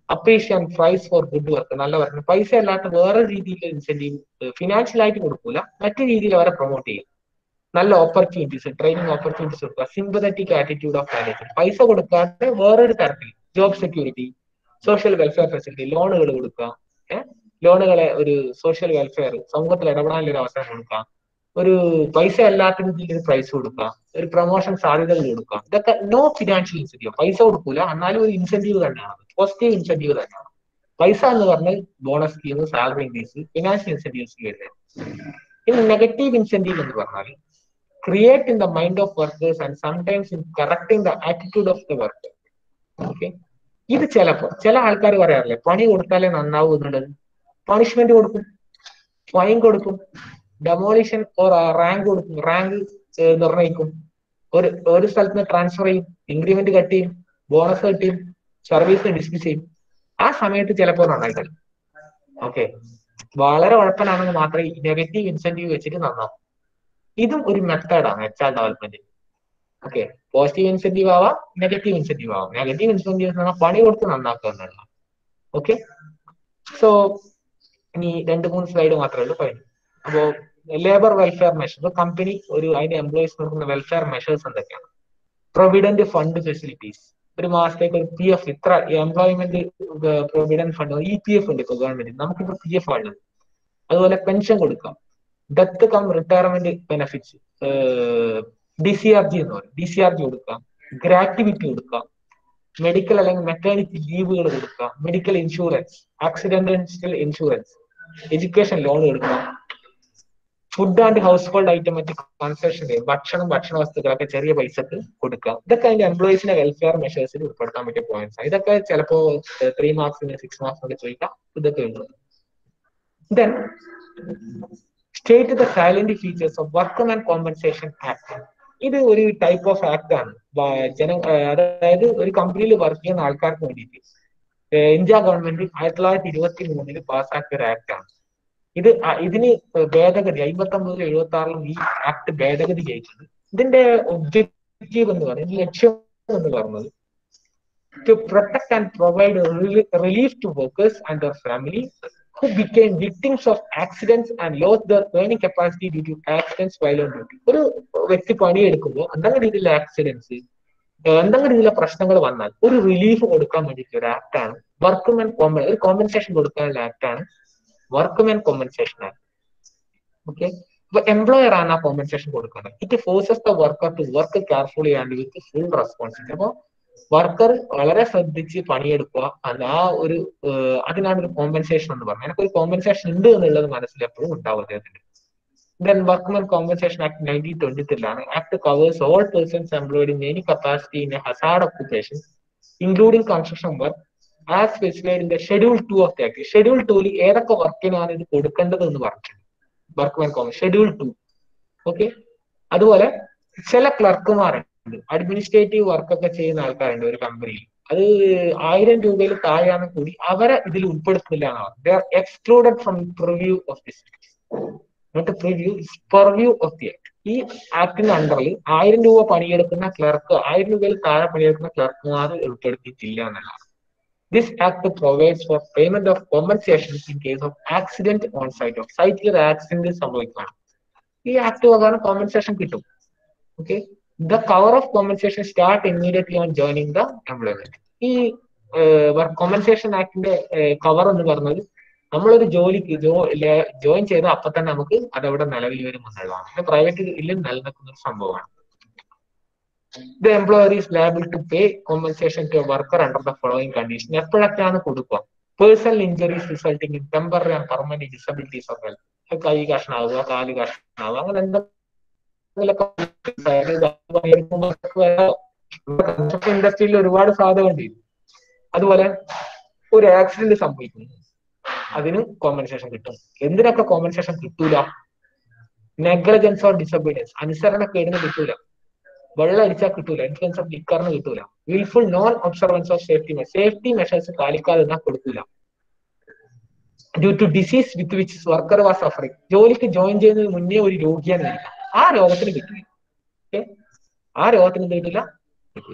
appreciation prize for good work നല്ല വർക്ക് പൈസ അല്ലാത്ത വേറെ രീതിയിലുള്ള ഇൻസെന്റീവ് ഫിനാൻഷ്യൽ ആയിട്ട് കൊടുക്കൂല മറ്റു രീതിയിൽ അവരെ പ്രൊമോട്ട് ചെയ്യും നല്ല ഓപ്പർച്യൂണിറ്റീസ് ട്രെയിനിങ് ഓപ്പർച്യൂണിറ്റീസ് കൊടുക്കുക സിമ്പതറ്റിക് ആറ്റിറ്റ്യൂഡ് ഓഫ് മാനേജർ പൈസ കൊടുക്കാതെ വേറൊരു തരത്തിൽ job security social welfare facility ലോണുകൾ കൊടുക്കുക ഏഹ് ലോണുകളെ ഒരു സോഷ്യൽ വെൽഫെയർ സമൂഹത്തിൽ ഇടപെടാനുള്ള ഒരു അവസരം കൊടുക്കുക ഒരു പൈസ അല്ലാത്ത രീതിയിൽ ഒരു പ്രൈസ് കൊടുക്കുക ഒരു പ്രൊമോഷൻ സാധ്യതകൾ കൊടുക്കുക ഇതൊക്കെ നോ ഫിനാൻഷ്യൽ ഇൻസെന്റീവ് പൈസ കൊടുക്കൂല എന്നാലും ഒരു ഇൻസെന്റീവ് തന്നെയാണ് പോസിറ്റീവ് ഇൻസെന്റീവ് തന്നെയാണ് പൈസ എന്ന് പറഞ്ഞാൽ bonus scheme salary increase financial incentives വരുന്നത് ഇനി നെഗറ്റീവ് ഇൻസെന്റീവ് എന്ന് പറഞ്ഞാൽ create in the mind of workers and sometimes in correcting the attitude of the work okay ഇത് ചിലപ്പോ ചില ആൾക്കാർ പറയാറില്ലേ പണി കൊടുത്താലേ നന്നാവൂ എന്നുള്ളത് പണിഷ്മെന്റ് കൊടുക്കും ഫൈൻ കൊടുക്കും ഡെമോളിഷൻ ഓർ റാങ്ക് കൊടുക്കും റാങ്ക് നിർണ്ണയിക്കും ഒരു ഒരു സ്ഥലത്ത് നിന്ന് ട്രാൻസ്ഫർ ചെയ്യും ഇൻക്രിമെന്റ് കട്ട് ചെയ്യും ബോണസ് കട്ട് ചെയ്യും സർവീസ് ഡിസ്മിസ് ചെയ്യും ആ സമയത്ത് ചിലപ്പോൾ നന്നായി കളി ഓക്കെ വളരെ ഉഴപ്പനാണെങ്കിൽ മാത്രമേ നെഗറ്റീവ് ഇൻസെന്റീവ് വെച്ചിട്ട് നന്നാവും ഇതും ഒരു മെത്തേഡാണ് H R development okay positive incentive ആവാം നെഗറ്റീവ് ഇൻസെന്റീവ് ആവാം നെഗറ്റീവ് ഇൻസെന്റീവ് എന്ന് പറഞ്ഞാൽ പണി കൊടുത്ത് നന്നാക്കുക എന്നുള്ളതാണ് ഓക്കെ സോ ഇനി രണ്ട് മൂന്ന് സ്ലൈഡ് മാത്രമേ ഉള്ളൂ കഴിഞ്ഞു അപ്പോ ലേബർ വെൽഫെയർ മെഷർ കമ്പനി ഒരു അതിന്റെ എംപ്ലോയീസ് കൊടുക്കുന്ന വെൽഫെയർ മെഷേഴ്സ് എന്തൊക്കെയാണ് പ്രൊവിഡന്റ് ഫണ്ട് ഫെസിലിറ്റീസ് ഒരു മാസത്തേക്ക് ഒരു പി എഫ് ഇത്ര employment provident fund E P F ഉണ്ട് ഇപ്പൊ ഗവൺമെന്റ് നമുക്കിപ്പോ പി എഫ് ആണ് അതുപോലെ പെൻഷൻ കൊടുക്കാം death cum retirement benefits D C R G എന്ന് പറയും ഡി സി ആർ ജി കൊടുക്കാം ഗ്രാറ്റുവിറ്റി കൊടുക്കാം മെഡിക്കൽ അല്ലെങ്കിൽ മെറ്റേണിറ്റി ലീവുകൾ കൊടുക്കാം medical insurance accidental insurance education loan കൊടുക്കാം food and household item മറ്റ് കൺസെഷൻ ഭക്ഷണം ഭക്ഷണ വസ്തുക്കളൊക്കെ ചെറിയ പൈസക്ക് കൊടുക്കാം ഇതൊക്കെ അതിന്റെ എംപ്ലോയീസിന്റെ വെൽഫെയർ മെഷേഴ്സിൽ ഉൾപ്പെടുത്താൻ പറ്റിയ പോയിന്റ്സ് ഇതൊക്കെ ചിലപ്പോ ത്രീ മാർക്സിന് സിക്സ് മാർക്സിനൊക്കെ ചോദിക്കാം ഇതൊക്കെ ഉണ്ട് then state the salient features of workmen and compensation act ഇത് ഒരു ടൈപ്പ് ഓഫ് ആക്ട് ആണ് ജന അതായത് ഒരു കമ്പനിയിൽ വർക്ക് ചെയ്യുന്ന ആൾക്കാർക്ക് വേണ്ടിയിട്ട് ഇന്ത്യ ഗവൺമെന്റ് ആയിരത്തി തൊള്ളായിരത്തി ഇരുപത്തി മൂന്നില് പാസ്സാക്കിയ ഒരു ആക്ട് ആണ് ഇത് ഇതിന് ഭേദഗതി അമ്പത്തി ഒമ്പതിൽ എഴുപത്തി ആറിലും ഈ ആക്ട് ഭേദഗതി ചെയ്തിട്ടുണ്ട് ഇതിന്റെ ഒബ്ജക്റ്റീവ് എന്ന് പറയുന്നത് ലക്ഷ്യം എന്ന് പറയുന്നത് to protect and provide relief to workers and their family who became victims of accidents and lost their earning capacity due to accidents while on duty. ഒരു വ്യക്തി പണിയെടുക്കുമ്പോൾ എന്തെങ്കിലും രീതിയിലുള്ള ആക്സിഡൻസ് എന്തെങ്കിലും രീതിയിലുള്ള പ്രശ്നങ്ങൾ വന്നാൽ ഒരു റിലീഫ് കൊടുക്കാൻ വേണ്ടിയിട്ട് ഒരു ആക്ട് ആണ് വർക്ക്മെൻ കോമ്പ ഒരു കോമ്പൻസേഷൻ കൊടുക്കാനുള്ള ആക്ട് ആണ് വർക്ക്മെൻ കോമ്പൻസേഷൻ ആക്ട് ഓക്കെ അപ്പൊ എംപ്ലോയർ ആണ് ആ കോമ്പൻസേഷൻ കൊടുക്കുന്നത് it forces the worker to work carefully and with full responsibility അപ്പോൾ വർക്കർ വളരെ ശ്രദ്ധിച്ച് പണിയെടുക്കുക ആ ഒരു അതിനാണ് ഒരു കോമ്പൻസേഷൻ എന്ന് പറഞ്ഞത് എനിക്ക് ഒരു കോമ്പൻസേഷൻ ഉണ്ട് എന്നുള്ളത് മനസ്സിൽ എപ്പോഴും ഉണ്ടാവും അദ്ദേഹത്തിന് then workmen compensation act nineteen twenty ത്രീലാണ് act covers all persons employed in any capacity in a hazard occupation including construction work as specified in the schedule two of the act schedule ടൂവിൽ ഏതൊക്കെ വർക്കിനാണ് ഇത് കൊടുക്കേണ്ടത് എന്ന് പറഞ്ഞിട്ടുണ്ട് workmen common schedule two okay അതുപോലെ ചില ക്ലർക്കുമാരുണ്ട് അഡ്മിനിസ്ട്രേറ്റീവ് വർക്കൊക്കെ ചെയ്യുന്ന ആൾക്കാരുണ്ട് ഒരു കമ്പനിയിൽ അത് ആയിരം രൂപയിൽ താഴെയാണ് കൂടി അവരെ ഇതിൽ ഉൾപ്പെടുത്തുന്നില്ല എന്നാണ് excluded from preview of this not preview purview of the act ഈ ആക്ടിന്റെ അണ്ടറിൽ ആയിരം രൂപ പണിയെടുക്കുന്ന ക്ലർക്ക് ആയിരം രൂപയിൽ താഴെ പണിയെടുക്കുന്ന ക്ലർക്കുമാർ ഉൾപ്പെടുത്തിയിട്ടില്ല എന്നുള്ളതാണ് this act provides for payment of compensation in case of accident on site off സൈറ്റിൽ ഒരു ആക്സിഡന്റ് സംഭവിക്കുകയാണ് ഈ ആക്ട് പ്രകാരം കോമ്പൻസേഷൻ കിട്ടും okay the cover of compensation start immediately on joining the employment ഈ കോമ്പൻസേഷൻ ആക്ടിന്റെ കവർ എന്ന് പറഞ്ഞത് നമ്മളൊരു ജോലിക്ക് ജോ ജോയിൻ ചെയ്ത അപ്പൊ തന്നെ നമുക്ക് അതവിടെ നിലവിൽ വരും എന്നുള്ളതാണ് ഇത് പ്രൈവറ്റ് ഇല്ലും നിലനിൽക്കുന്ന ഒരു സംഭവമാണ് the employer is liable to pay compensation to worker under the following condition എപ്പോഴൊക്കെയാണ് കൊടുക്കുക personal injuries resulting in temporary and permanent disabilities of health കൈ കഷ്ണാവുക കാല് കഷ്ണാവുക അങ്ങനെ എന്തെങ്കിലും ഇൻഡസ്ട്രിയിൽ ഒരുപാട് സാധ്യതയുണ്ട് അതുപോലെ ഒരു ആക്സിഡന്റ് സംഭവിക്കുന്നു അതിന് കോമ്പൻസേഷൻ കിട്ടും എന്തിനൊക്കെ കോമ്പൻസേഷൻ കിട്ടൂല നെഗ്ലജൻസ് ഓർ ഡിസബിലിയൻസ് അനുസരണക്കേടിന് കിട്ടൂല വെള്ളം അടിച്ചാൽ കിട്ടൂല ഇൻഫ്ലുവൻസ് ഓഫ് ലിക്കറിന് കിട്ടൂല wilful non observance of safety safety measures പാലിക്കാതെ എന്നാൽ കൊടുക്കൂല due to disease with which worker was suffering ജോലിക്ക് ജോയിൻ ചെയ്യുന്നതിന് മുന്നേ ഒരു രോഗിയാണ് ആ രോഗത്തിന് കിട്ടില്ല ഓക്കെ ആ രോഗത്തിന് എന്ത് കിട്ടില്ല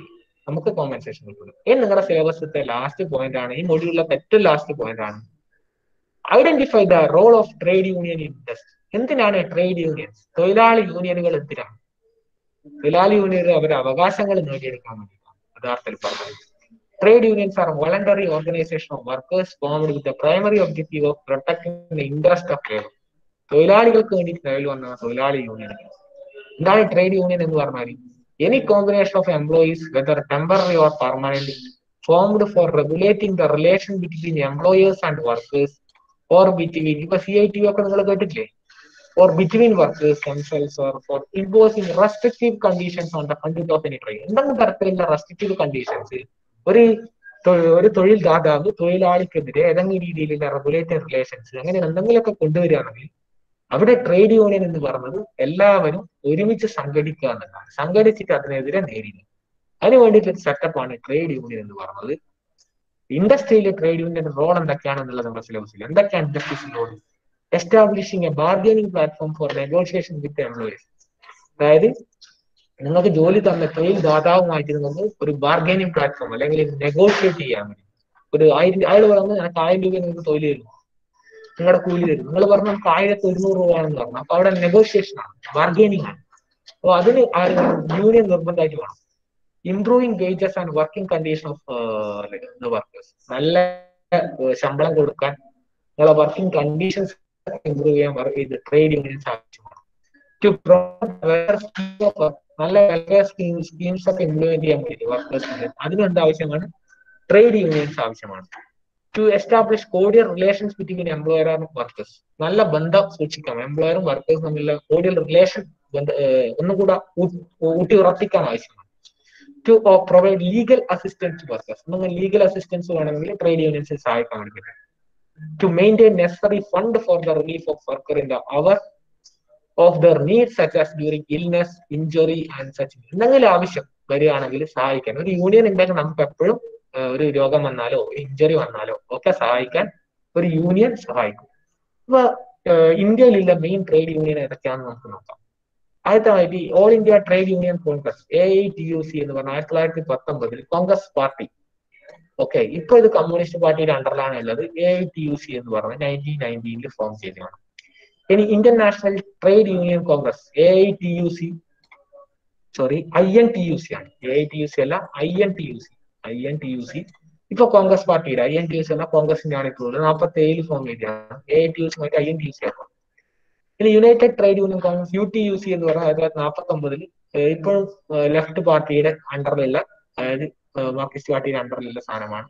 നമുക്ക് കോമ്പൻസേഷൻ കിട്ടുള്ളൂ ഇനി നിങ്ങളുടെ സിലബസത്തെ ലാസ്റ്റ് പോയിന്റ് ആണ് ഈ മൊഡ്യൂളിലെ ഏറ്റവും ലാസ്റ്റ് പോയിന്റ് ആണ് identify the role of trade union in industry എന്തിനാണ് ട്രേഡ് യൂണിയൻസ് തൊഴിലാളി യൂണിയനുകൾ എന്തിനാണ് തൊഴിലാളി യൂണിയനുകൾ അവരുടെ അവകാശങ്ങൾ നേടിയെടുക്കാൻ വേണ്ടിയിട്ടാണ് യഥാർത്ഥത്തിൽ പറഞ്ഞത് trade unions are voluntary organization of workers formed with the primary objective of protecting the interest of labour തൊഴിലാളികൾക്ക് വേണ്ടി നിലവിൽ വന്ന തൊഴിലാളി യൂണിയനുകൾ എന്താണ് ട്രേഡ് യൂണിയൻ എന്ന് പറഞ്ഞാൽ any combination of employees whether temporary or permanent formed for regulating the relation between employers and workers or between ഇപ്പൊ സി ഐ ടി ഒക്കെ നിങ്ങൾ കേട്ടിട്ടില്ലേ or between workers themselves or for imposing restrictive conditions on the conduct of any trade എന്തെങ്കിലും തരത്തിലുള്ള restrictive conditions ഒരു തൊ- ഒരു തൊഴിൽ ദാതാവ് തൊഴിലാളിക്കെതിരെ ഏതെങ്കിലും രീതിയിലുള്ള റെഗുലേറ്ററി റിലേഷൻസ് അങ്ങനെ എന്തെങ്കിലുമൊക്കെ കൊണ്ടുവരികയാണെങ്കിൽ അവിടെ ട്രേഡ് യൂണിയൻ എന്ന് പറഞ്ഞത് എല്ലാവരും ഒരുമിച്ച് സംഘടിക്കുക എന്നതാണ് സംഘടിച്ചിട്ട് അതിനെതിരെ നേരിടുക അതിന് വേണ്ടിയിട്ട് സെറ്റപ്പാണ് ട്രേഡ് യൂണിയൻ എന്ന് പറഞ്ഞത് ഇൻഡസ്ട്രിയിലെ ട്രേഡ് യൂണിയന്റെ റോൾ എന്തൊക്കെയാണെന്നുള്ളത് നമ്മുടെ സിലബസിൽ എന്തൊക്കെയാണ് ഇൻഡസ്ട്രീസിന്റെ role establishing a bargaining platform for negotiation with employees അതായത് നിങ്ങൾക്ക് ജോലി തന്ന തൊഴിൽ ദാതാവുമായിട്ട് നിങ്ങൾക്ക് ഒരു ബാർഗനിങ് പ്ലാറ്റ്ഫോം അല്ലെങ്കിൽ നെഗോഷിയേറ്റ് ചെയ്യാൻ വേണ്ടി ഒരു ആയിരം അയാൾ പറഞ്ഞു എനിക്ക് ആയിരം രൂപ നിങ്ങൾക്ക് തൊഴിൽ തരും നിങ്ങളുടെ കൂലി തരും നിങ്ങൾ പറഞ്ഞു നമുക്ക് ആയിരത്തി ഒരുന്നൂറ് രൂപ ആണെന്ന് പറഞ്ഞു അപ്പൊ അവിടെ നെഗോഷിയേഷൻ ആണ് ബാർഗനിങ് ആണ് അപ്പൊ അതിന് യൂണിയൻ നിർബന്ധമായിട്ട് വേണം improving wages and working condition of workers നല്ല ഏഹ്, ശമ്പളം കൊടുക്കാൻ നിങ്ങളെ വർക്കിംഗ് കണ്ടീഷൻസ് ഇംപ്രൂവ് ചെയ്യാൻ വർ- ഇത് ട്രേഡ് യൂണിയൻസ് ആവശ്യമാണ് ടു നല്ല വെൽഫെയർ സ്കീംസ് ഒക്കെ ഇംപ്ലിമെന്റ് ചെയ്യാൻ വേണ്ടി വർക്കേഴ്സിന് അതിന് എന്ത് ആവശ്യമാണ് ട്രേഡ് യൂണിയൻസ് ആവശ്യമാണ് to establish cordial relations between employer and workers നല്ല ബന്ധം സൂക്ഷിക്കാം എംപ്ലോയറും വർക്കേഴ്സും തമ്മിലുള്ള കോഡിയൽ റിലേഷൻ ഒന്നുകൂടെ ഊ- ഊട്ടി ഉറപ്പിക്കാൻ ആവശ്യമാണ് to provide legal assistance workers നിങ്ങൾ ലീഗൽ അസിസ്റ്റൻസ് വേണമെങ്കിൽ ട്രേഡ് യൂണിയൻസ് സഹായിക്കാൻ വേണ്ടി പറ്റും to maintain necessary fund for the relief of worker in the hour of their needs such as during illness, injury and such. എന്തെങ്കിലും ആവശ്യം വരികയാണെങ്കിൽ സഹായിക്കാൻ ഒരു യൂണിയൻ ഉണ്ടെങ്കിൽ നമുക്ക് എപ്പോഴും ഏഹ്, ഒരു രോഗം വന്നാലോ ഇഞ്ചുറി വന്നാലോ ഒക്കെ സഹായിക്കാൻ ഒരു യൂണിയൻ സഹായിക്കും ഇപ്പൊ ഏഹ്, ഇന്ത്യയിലുള്ള മെയിൻ ട്രേഡ് യൂണിയൻ ഏതൊക്കെയാണെന്ന് നമുക്ക് നോക്കാം ആദ്യത്തെ all India trade union Congress A I T U C എന്ന് പറഞ്ഞ ആയിരത്തി തൊള്ളായിരത്തി പത്തൊമ്പതിൽ കോൺഗ്രസ് പാർട്ടി ഓക്കെ ഇപ്പൊ ഇത് കമ്മ്യൂണിസ്റ്റ് പാർട്ടിയുടെ അണ്ടറിലാണ് ഉള്ളത് A I T U C എന്ന് പറഞ്ഞ് നയൻറ്റീൻ നയൻറ്റീനിൽ ഫോം ചെയ്തതാണ് ഇനി Indian national trade union Congress A I T U C sorry I N T U C ആണ് A I T U C അല്ല I N T U C I N T U C ഇപ്പൊ Congress പാർട്ടിയുടെ I N T U C എന്ന കോൺഗ്രസിന്റെ ആണ് ഇപ്പോൾ നാൽപ്പത്തി ഏഴിൽ ഫോം ചെയ്തതാണ് A I T U C മാറ്റി I N T U C ആക്കും ഇനി united trade union Congress U T U C എന്ന് പറഞ്ഞാൽ ആയിരത്തി തൊള്ളായിരത്തി നാൽപ്പത്തി ഒമ്പതിൽ ഇപ്പോഴും ലെഫ്റ്റ് പാർട്ടിയുടെ അണ്ടറിലുള്ള അതായത് മാർക്സിസ്റ്റ് പാർട്ടിയുടെ അണ്ടറിലുള്ള സാധനമാണ്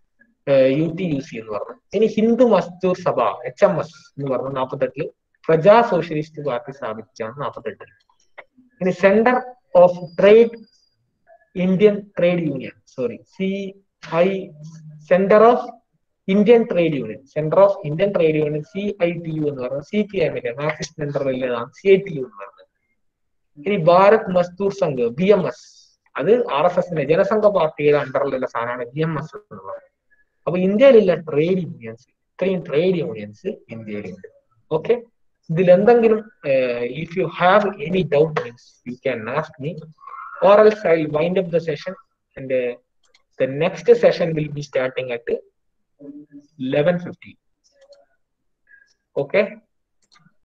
യു ടി യു സി എന്ന് പറഞ്ഞു ഇനി ഹിന്ദു മസ്ദൂർ സഭ എച്ച് എം എസ് എന്ന് പറഞ്ഞു നാൽപ്പത്തെട്ടില് പ്രജാ സോഷ്യലിസ്റ്റ് പാർട്ടി സ്ഥാപിച്ചാണ് നാൽപ്പത്തെട്ടിൽ ഇനി centre of trade Indian trade union sorry C I centre of Indian trade union centre of Indian trade union C I T U എന്ന് പറയുന്നത് സി പി എമ്മിന്റെ മാർക്സിസ്റ്റ് സെന്ററിലുള്ളതാണ് സി ഐ ടി യു എന്ന് പറയുന്നത് ഇനി Bharat Mazdoor Sangh B M S അത് R S എസിന്റെ ജനസംഘ പാർട്ടിയുടെ അണ്ടറിലുള്ള സാധനമാണ് ബി എം എസ് എന്ന് പറയുന്നത് അപ്പൊ ഇന്ത്യയിലുള്ള ട്രേഡ് യൂണിയൻസ് ഇത്രയും ട്രേഡ് യൂണിയൻസ് ഇന്ത്യയിലുണ്ട് ഓക്കെ ഇതിൽ എന്തെങ്കിലും if you have any doubt means you can ask me or else I wind up the session and the next session will be starting at eleven fifty okay